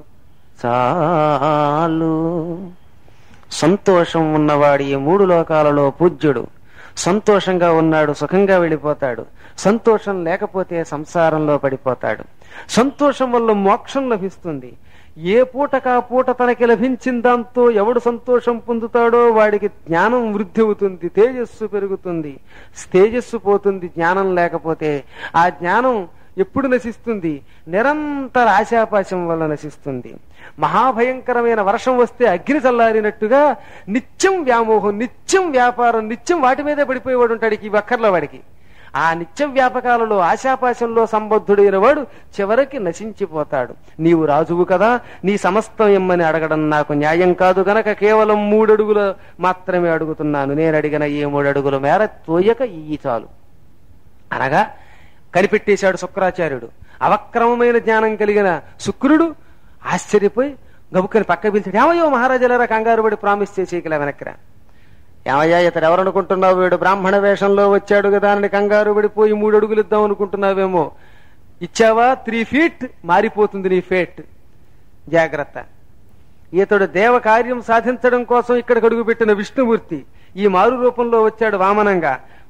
చాలు సంతోషం ఉన్నవాడు ఈ మూడు లోకాలలో పూజ్యుడు సంతోషంగా ఉన్నాడు సుఖంగా వెళ్ళిపోతాడు సంతోషం లేకపోతే సంసారంలో పడిపోతాడు సంతోషం వల్ల మోక్షం లభిస్తుంది ఏ పూటకా పూట తనకి లభించిన దాంతో ఎవడు సంతోషం పొందుతాడో వాడికి జ్ఞానం వృద్ధి అవుతుంది తేజస్సు పెరుగుతుంది తేజస్సు పోతుంది జ్ఞానం లేకపోతే ఆ జ్ఞానం ఎప్పుడు నశిస్తుంది నిరంతర ఆశాపాశం వల్ల నశిస్తుంది మహాభయంకరమైన వర్షం వస్తే అగ్ని చల్లారినట్టుగా నిత్యం వ్యామోహం నిత్యం వ్యాపారం నిత్యం వాటి మీదే పడిపోయేవాడు ఉంటాడు ఈ వక్కర్ల వాడికి ఆ నిత్యం వ్యాపకాలలో ఆశాపాశంలో సంబద్ధుడైన వాడు చివరికి నశించిపోతాడు నీవు రాజువు కదా నీ సమస్తం ఇమ్మని అడగడం నాకు న్యాయం కాదు గనక కేవలం మూడడుగుల మాత్రమే అడుగుతున్నాను నేను అడిగిన ఈ మూడడుగుల మేర తోయక ఈ చాలు అనగా కనిపెట్టేశాడు శుక్రాచార్యుడు అవక్రమమైన జ్ఞానం కలిగిన శుక్రుడు ఆశ్చర్యపోయి గబుక్కని పక్క పిలిచాడు ఏమయ్యో మహారాజాలరా కంగారు పడి ప్రామిస్ చేసేయకలే వెనక్కిరా ఏమయ్యా ఇతడు ఎవరనుకుంటున్నావు వీడు బ్రాహ్మణ వేషంలో వచ్చాడు కదా అని కంగారు పడిపోయి మూడు అడుగులు ఇద్దాం అనుకుంటున్నావేమో ఇచ్చావా త్రీ ఫీట్ మారిపోతుంది నీ ఫేట్ జాగ్రత్త ఇతడు దేవ కార్యం సాధించడం కోసం ఇక్కడికి అడుగుపెట్టిన విష్ణుమూర్తి ఈ మారు రూపంలో వచ్చాడు వామనంగా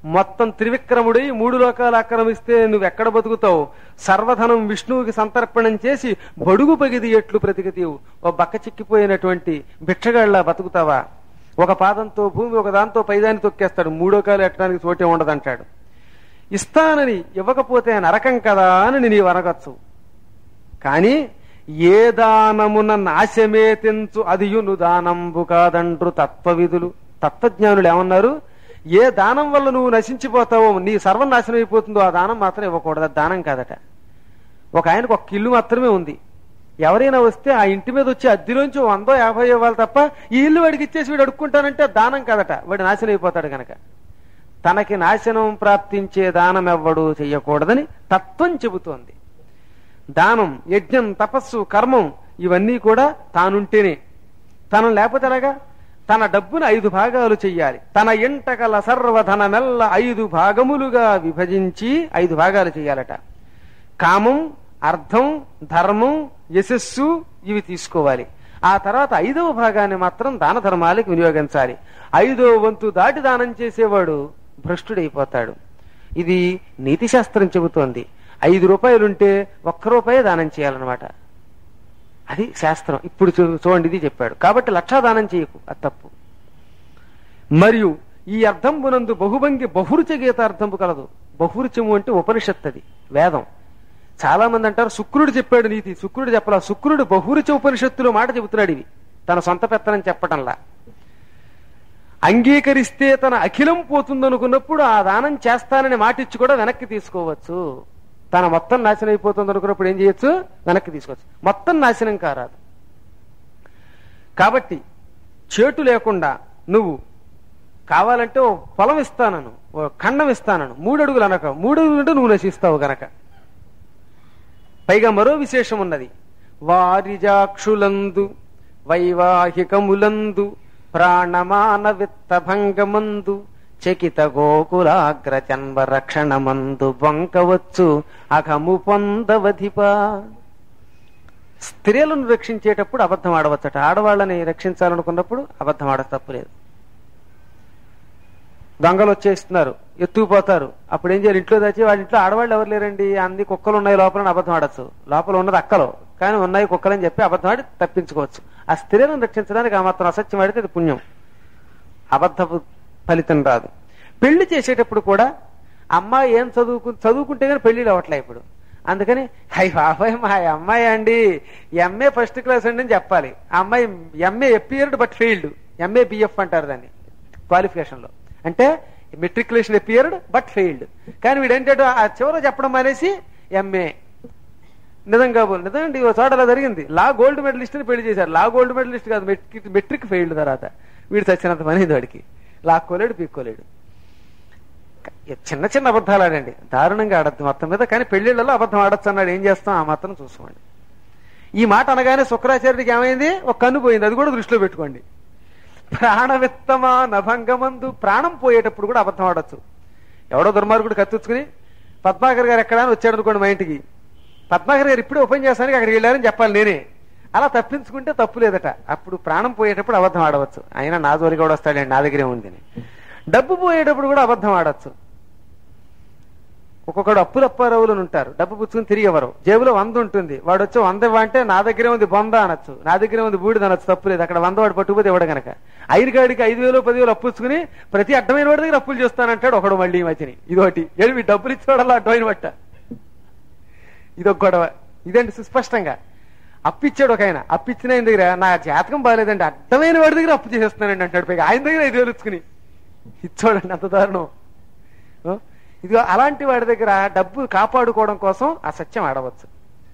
మొత్తం త్రివిక్రముడై మూడు లోకాలు ఆక్రమిస్తే నువ్వు ఎక్కడ బతుకుతావు సర్వధనం విష్ణువుకి సంతర్పణం చేసి బడుగు పగిది ఎట్లు బ్రతికితీవు ఓ బక్క చిక్కిపోయినటువంటి భిక్షగాళ్ళ బతుకుతావా ఒక పాదంతో భూమి ఒక దాంతో పైదాన్ని తొక్కేస్తాడు మూడో కాలు ఎట్టడానికి చోటే ఉండదంటాడు ఇస్తానని ఇవ్వకపోతే నరకం కదా అని నీవు అనగచ్చు కాని ఏ దానమున నాశమే తెంచు అదియును దానంబు కాదండ్రు తత్వవిధులు తత్వజ్ఞానులు ఏమన్నారు ఏ దానం వల్ల నువ్వు నశించిపోతావో నీ సర్వం నాశనం అయిపోతుందో ఆ దానం మాత్రం ఇవ్వకూడదు అది దానం కాదట ఒక ఆయనకు ఒక ఇల్లు మాత్రమే ఉంది ఎవరైనా వస్తే ఆ ఇంటి మీద వచ్చి అద్దెలోంచి ఓ వందో యాభై ఇవ్వాలి తప్ప ఈ ఇల్లు వాడికి ఇచ్చేసి వీడు అడుక్కుంటానంటే అది దానం కాదట వాడు నాశనం అయిపోతాడు గనక తనకి నాశనం ప్రాప్తించే దానం ఎవ్వడు చెయ్యకూడదని తత్వం చెబుతోంది దానం యజ్ఞం తపస్సు కర్మం ఇవన్నీ కూడా తానుంటేనే తనం లేకపోతే ఎలాగా తన డబ్బును ఐదు భాగాలు చెయ్యాలి తన ఇంట గల సర్వధన మెల్ల ఐదు భాగములుగా విభజించి ఐదు భాగాలు చెయ్యాలట కామం అర్థం ధర్మం యశస్సు ఇవి తీసుకోవాలి ఆ తర్వాత ఐదవ భాగాన్ని మాత్రం దాన ధర్మాలకు వినియోగించాలి ఐదవ వంతు దాటి దానం చేసేవాడు భ్రష్టుడైపోతాడు ఇది నీతి శాస్త్రం చెబుతోంది ఐదు రూపాయలుంటే ఒక్క రూపాయే దానం చేయాలన్నమాట అది శాస్త్రం ఇప్పుడు చూ- చూడండి ఇది చెప్పాడు కాబట్టి లక్షా దానం చేయకు అది తప్పు మరియు ఈ అర్థంబునందు బహుభంగి బహురుచ గీత అర్థంబు కలదు బహురుచము అంటే ఉపనిషత్తు అది వేదం చాలా మంది అంటారు శుక్రుడు చెప్పాడు నీతి శుక్రుడు చెప్పలా శుక్రుడు బహురుచ ఉపనిషత్తులో మాట చెబుతున్నాడు ఇవి తన సొంత పెత్తనం చెప్పటంలా అంగీకరిస్తే తన అఖిలం పోతుందనుకున్నప్పుడు ఆ దానం చేస్తానని మాటిచ్చి కూడా వెనక్కి తీసుకోవచ్చు తన మొత్తం నాశనం అయిపోతుంది అనుకున్నప్పుడు ఏం చేయొచ్చు వెనక్కి తీసుకోవచ్చు మొత్తం నాశనం కారాదు కాబట్టి చేటు లేకుండా నువ్వు కావాలంటే ఓ పొలం ఇస్తానను ఓ ఖండం ఇస్తానను మూడు అడుగులు అనక మూడు అడుగులు అంటే నువ్వు నశిస్తావు గనక పైగా మరో విశేషం ఉన్నది వారిజాక్షులందు వైవాహికములందు ప్రాణమాన విత్త భంగమందు చకిత గోకులాగ్ర జన్మ రక్షణమందు బొంకవచ్చు అఘము పొందవధిప స్త్రీలను రక్షించేటప్పుడు అబద్ధం ఆడవచ్చట ఆడవాళ్ళని రక్షించాలనుకున్నప్పుడు అబద్ధం ఆడ తప్పులేదు దొంగలు వచ్చేస్తున్నారు ఎత్తుకుపోతారు అప్పుడు ఏం చేయాలి ఇంట్లో దాచి వాళ్ళ ఇంట్లో ఆడవాళ్ళు ఎవరు లేరండి అన్ని కుక్కలు ఉన్నాయి లోపల అని అబద్ధం ఆడచ్చు లోపల ఉన్నది అక్కలు కానీ ఉన్నాయి కుక్కలని చెప్పి అబద్ధం ఆడి తప్పించుకోవచ్చు ఆ స్త్రీలను రక్షించడానికి ఆ మాత్రం అసత్యం ఆడితే అది పుణ్యం అబద్ధపు ఫలితం రాదు పెళ్లి చేసేటప్పుడు కూడా అమ్మాయి ఏం చదువుకు చదువుకుంటే కానీ పెళ్లిళ్ళు అవ్వట్లే ఇప్పుడు అందుకని హై బాబాయ్ మా అమ్మాయి అండి ఎంఏ ఫస్ట్ క్లాస్ అండి అని చెప్పాలి ఆ అమ్మాయి MA appeared but failed MA BF అంటారు దాన్ని క్వాలిఫికేషన్ లో అంటే మెట్రికులేషన్ ఎపియర్డ్ బట్ ఫెయిల్డ్ కానీ వీడు ఏంటంటే ఆ చివర చెప్పడం మానేసి ఎంఏ నిజంగా బోల్ నిజంగా ఓ చోట అలా జరిగింది లా గోల్డ్ మెడలిస్ట్ ని పెళ్లి చేశారు లా గోల్డ్ మెడలిస్ట్ కాదు మెట్రిక్ మెట్రిక్ ఫెయిల్డ్ తర్వాత వీడు చచ్చినంత పని అయింది వాడికి లాక్కోలేడు పీక్కోలేడు చిన్న చిన్న అబద్ధాలు ఆడండి దారుణంగా ఆడద్దు మొత్తం మీద కానీ పెళ్లిళ్లలో అబద్ధం ఆడొచ్చు అన్నాడు ఏం చేస్తాం ఆ మాత్రం చూసుకోండి ఈ మాట అనగానే శుక్రాచార్యుడికి ఏమైంది ఒక కన్ను పోయింది అది కూడా దృష్టిలో పెట్టుకోండి ప్రాణవిత్తమా నభంగమందు ప్రాణం పోయేటప్పుడు కూడా అబద్ధం ఆడొచ్చు ఎవడో దుర్మార్గుడు కత్తిచ్చుకుని పద్మాకర్ గారు ఎక్కడా అని వచ్చాడు అనుకోండి మా ఇంటికి పద్మాకర్ గారు ఇప్పుడే ఓపెన్ చేస్తానికి అక్కడికి వెళ్ళారని చెప్పాలి నేనే అలా తప్పించుకుంటే తప్పు లేదట అప్పుడు ప్రాణం పోయేటప్పుడు అబద్ధం ఆడవచ్చు అయినా నా జోలికి కూడా వస్తాడండి నా దగ్గరే ఉంది అని. డబ్బు పోయేటప్పుడు కూడా అబద్ధం ఆడొచ్చు ఒక్కొక్కడు అప్పులు అప్పారవులు ఉంటారు డబ్బు పుచ్చుకుని తిరిగి ఎవరు జేబులో వంద ఉంటుంది వాడు వచ్చి వంద ఇవ్వంటే నా దగ్గరే ఉంది బొంద అనొచ్చు నా దగ్గరే ఉంది బూడిద అనొచ్చు తప్పు లేదు అక్కడ వంద వాడు పట్టుకుపోతే ఇవ్వడు గనక ఐదు కాడికి ఐదు వేలు పదివేలు అప్పు పుచ్చుకుని ప్రతి అడ్డమైన వాడి దగ్గర అప్పులు చేస్తానంటాడు ఒకడు మళ్ళీ ఈ మధ్యని ఇదొకటి ఏడు మీ డబ్బులు ఇచ్చేవాడల్లా అడ్డమైన పట్ట ఇదొక గొడవ ఇదండి సుస్పష్టంగా అప్పిచ్చాడు ఒక ఆయన అప్పిచ్చిన ఆయన దగ్గర నా జాతకం బాగాలేదండి అడ్డమైన వాడి దగ్గర అప్పు చేసేస్తున్నానండి అంటాడు పైగా ఆయన దగ్గర ఐదు వేలు ఇచ్చుకుని ఇచ్చోడండి అంత దారుణం ఆ? ఇదిగో అలాంటి వాడి దగ్గర డబ్బు కాపాడుకోవడం కోసం అసత్యం ఆడవచ్చు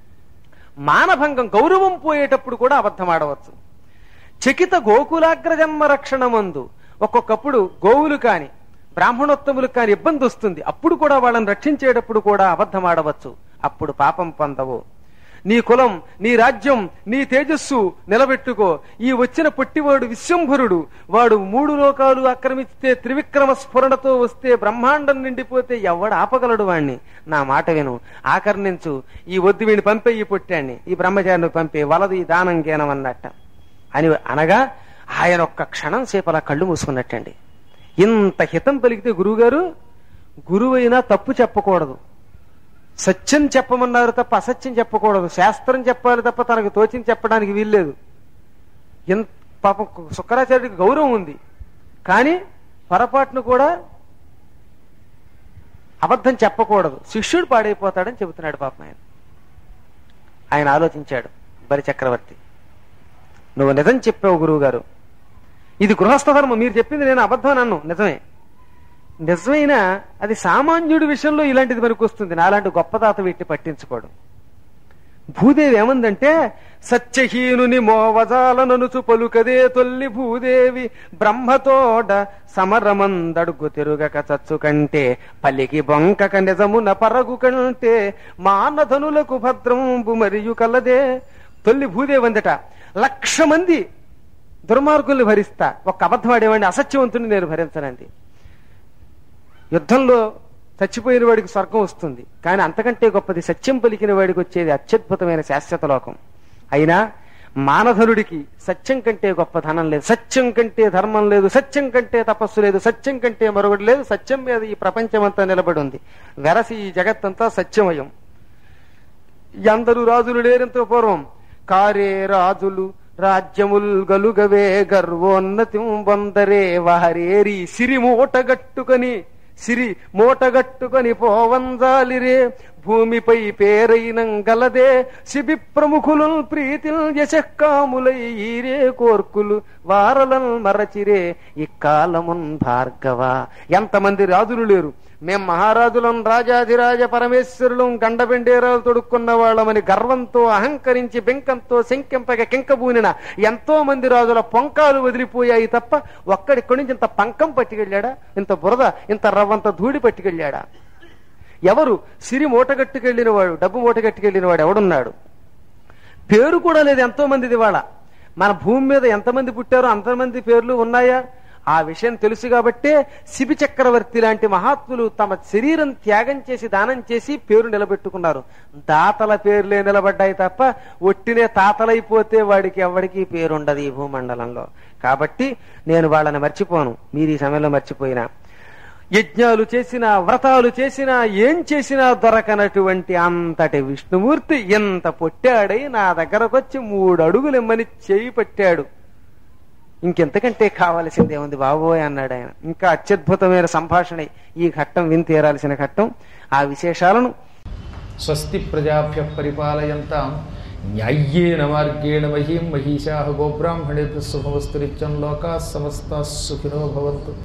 మానభంగం గౌరవం పోయేటప్పుడు కూడా అబద్ధం ఆడవచ్చు చకిత గోకులాగ్ర జన్మ రక్షణ మందు ఒక్కొక్కప్పుడు గోవులు కాని బ్రాహ్మణోత్తములకు కాని ఇబ్బంది వస్తుంది అప్పుడు కూడా వాళ్ళని రక్షించేటప్పుడు కూడా అబద్ధం ఆడవచ్చు అప్పుడు పాపం పొందవు నీ కులం నీ రాజ్యం నీ తేజస్సు నిలబెట్టుకో ఈ వచ్చిన పొట్టివాడు విశ్వంభరుడు వాడు మూడు లోకాలు ఆక్రమిస్తే త్రివిక్రమ స్ఫురణతో వస్తే బ్రహ్మాండం నిండిపోతే ఎవడు ఆపగలడు వాణ్ణి నా మాట విను ఆకర్ణించు ఈ వద్దు వీడిని పంపే ఈ పొట్టాన్ని ఈ బ్రహ్మచారిని పంపే వలది ఈ దానం గేనం అన్నట్ట అని అనగా ఆయన ఒక్క క్షణం సేపు అలా కళ్ళు మూసుకున్నట్టండి ఇంత హితం పలికితే గురువుగారు గురువైనా తప్పు చెప్పకూడదు సత్యం చెప్పమన్నారు తప్ప అసత్యం చెప్పకూడదు శాస్త్రం చెప్పాలి తప్ప తనకు తోచింది చెప్పడానికి వీల్లేదు ఎంత పాపం శుక్రాచార్యుడికి గౌరవం ఉంది కానీ పొరపాటును కూడా అబద్ధం చెప్పకూడదు శిష్యుడు పాడైపోతాడని చెబుతున్నాడు పాపం ఆయన ఆయన ఆలోచించాడు బలి చక్రవర్తి నువ్వు నిజం చెప్పావు గురువు గారు ఇది గృహస్థ ధర్మం మీరు చెప్పింది నేను అబద్ధం నన్ను నిజమే నిజమైన అది సామాన్యుడి విషయంలో ఇలాంటిది మనకు వస్తుంది నాలాంటి గొప్ప తాత వీటిని పట్టించుకోడు భూదేవి ఏమందంటే సత్యహీనుని మోవజాలననుచు పలుకదే తొల్లి భూదేవి బ్రహ్మతోడ సమరమందడుగు తిరుగక చచ్చు కంటే పలికి బొంకక నిజమున పరగు కంటే మానధనులకు భద్రంబు మరియు కలదే తొల్లి భూదేవి అందట లక్ష మంది దుర్మార్గుల్ని భరిస్తా ఒక్క అబద్ధం ఆడేవాడిని అసత్యవంతుని నేను భరించనండి యుద్ధంలో చచ్చిపోయిన వాడికి స్వర్గం వస్తుంది కానీ అంతకంటే గొప్పది సత్యం పలికిన వాడికి వచ్చేది అత్యద్భుతమైన శాశ్వత లోకం అయినా మానధనుడికి సత్యం కంటే గొప్ప ధనం లేదు సత్యం కంటే ధర్మం లేదు సత్యం కంటే తపస్సు లేదు సత్యం కంటే మరొకటి లేదు సత్యం మీద ఈ ప్రపంచమంతా నిలబడి ఉంది వెరసి ఈ జగత్తంతా సత్యమయం ఎందరు రాజులు లేనంత పూర్వం కారే రాజులు రాజ్యముల్ గలుగవే గర్వోన్నతి బొందరే వారేరి సిరి మూటగట్టుకొని సిరి మూటగట్టుకొని పోవంజాలిరే భూమిపై పేరైనం గలదే శిబి ప్రముఖులు ప్రీతిల్ యశకాములై ఈరే కోర్కులు వారలన్ మరచిరే ఇక్కాలమున్ భార్గవ ఎంతమంది రాజులు లేరు మేం మహారాజులం రాజాధిరాజ పరమేశ్వరులం గండబెండేరాలు తొడుక్కున్న వాళ్ళమని గర్వంతో అహంకరించి బెంకంతో శంకెంపక కింకబూనిన ఎంతో మంది రాజుల పొంకాలు వదిలిపోయాయి తప్ప ఒక్కడిక్కడి నుంచి ఇంత పంకం పట్టుకెళ్ళాడా ఇంత బురద ఇంత రవ్వంత ధూళి పట్టుకెళ్ళాడా ఎవరు సిరి మూటగట్టుకెళ్ళిన వాడు డబ్బు మూటగట్టుకెళ్ళిన వాడు ఎవడున్నాడు పేరు కూడా లేదు ఎంతో మందిది ఇవాళ మన భూమి మీద ఎంతమంది పుట్టారో అంతమంది పేర్లు ఉన్నాయా ఆ విషయం తెలుసు కాబట్టే శిబి చక్రవర్తి లాంటి మహాత్ములు తమ శరీరం త్యాగం చేసి దానం చేసి పేరు నిలబెట్టుకున్నారు దాతల పేర్లే నిలబడ్డాయి తప్ప ఒట్టినే తాతలైపోతే వాడికి ఎవడికి పేరుండదు ఈ భూమండలంలో కాబట్టి నేను వాళ్ళని మర్చిపోను మీరు ఈ సమయంలో మర్చిపోయినా యజ్ఞాలు చేసినా వ్రతాలు చేసినా ఏం చేసినా దొరకనటువంటి అంతటి విష్ణుమూర్తి ఎంత పొట్టాడై నా దగ్గరకొచ్చి మూడు అడుగులు ఇమ్మని చేయి పట్టాడు ఇంకెంతకంటే కావలసిందే ఉంది బాబోయ్ అన్నాడు ఆయన ఇంకా అత్యద్భుతమైన సంభాషణ ఈ ఘట్టం విని తీరాల్సిన ఘట్టం ఆ విశేషాలను స్వస్తి ప్రజాభ్య పరిపాలయంతాం న్యాయ్యేన మార్గేణ మహీం మహిషా గోబ్రాహ్మణేభ్య శుభవస్తు నిత్యం లోకా సమస్త సుఖినో భవంతు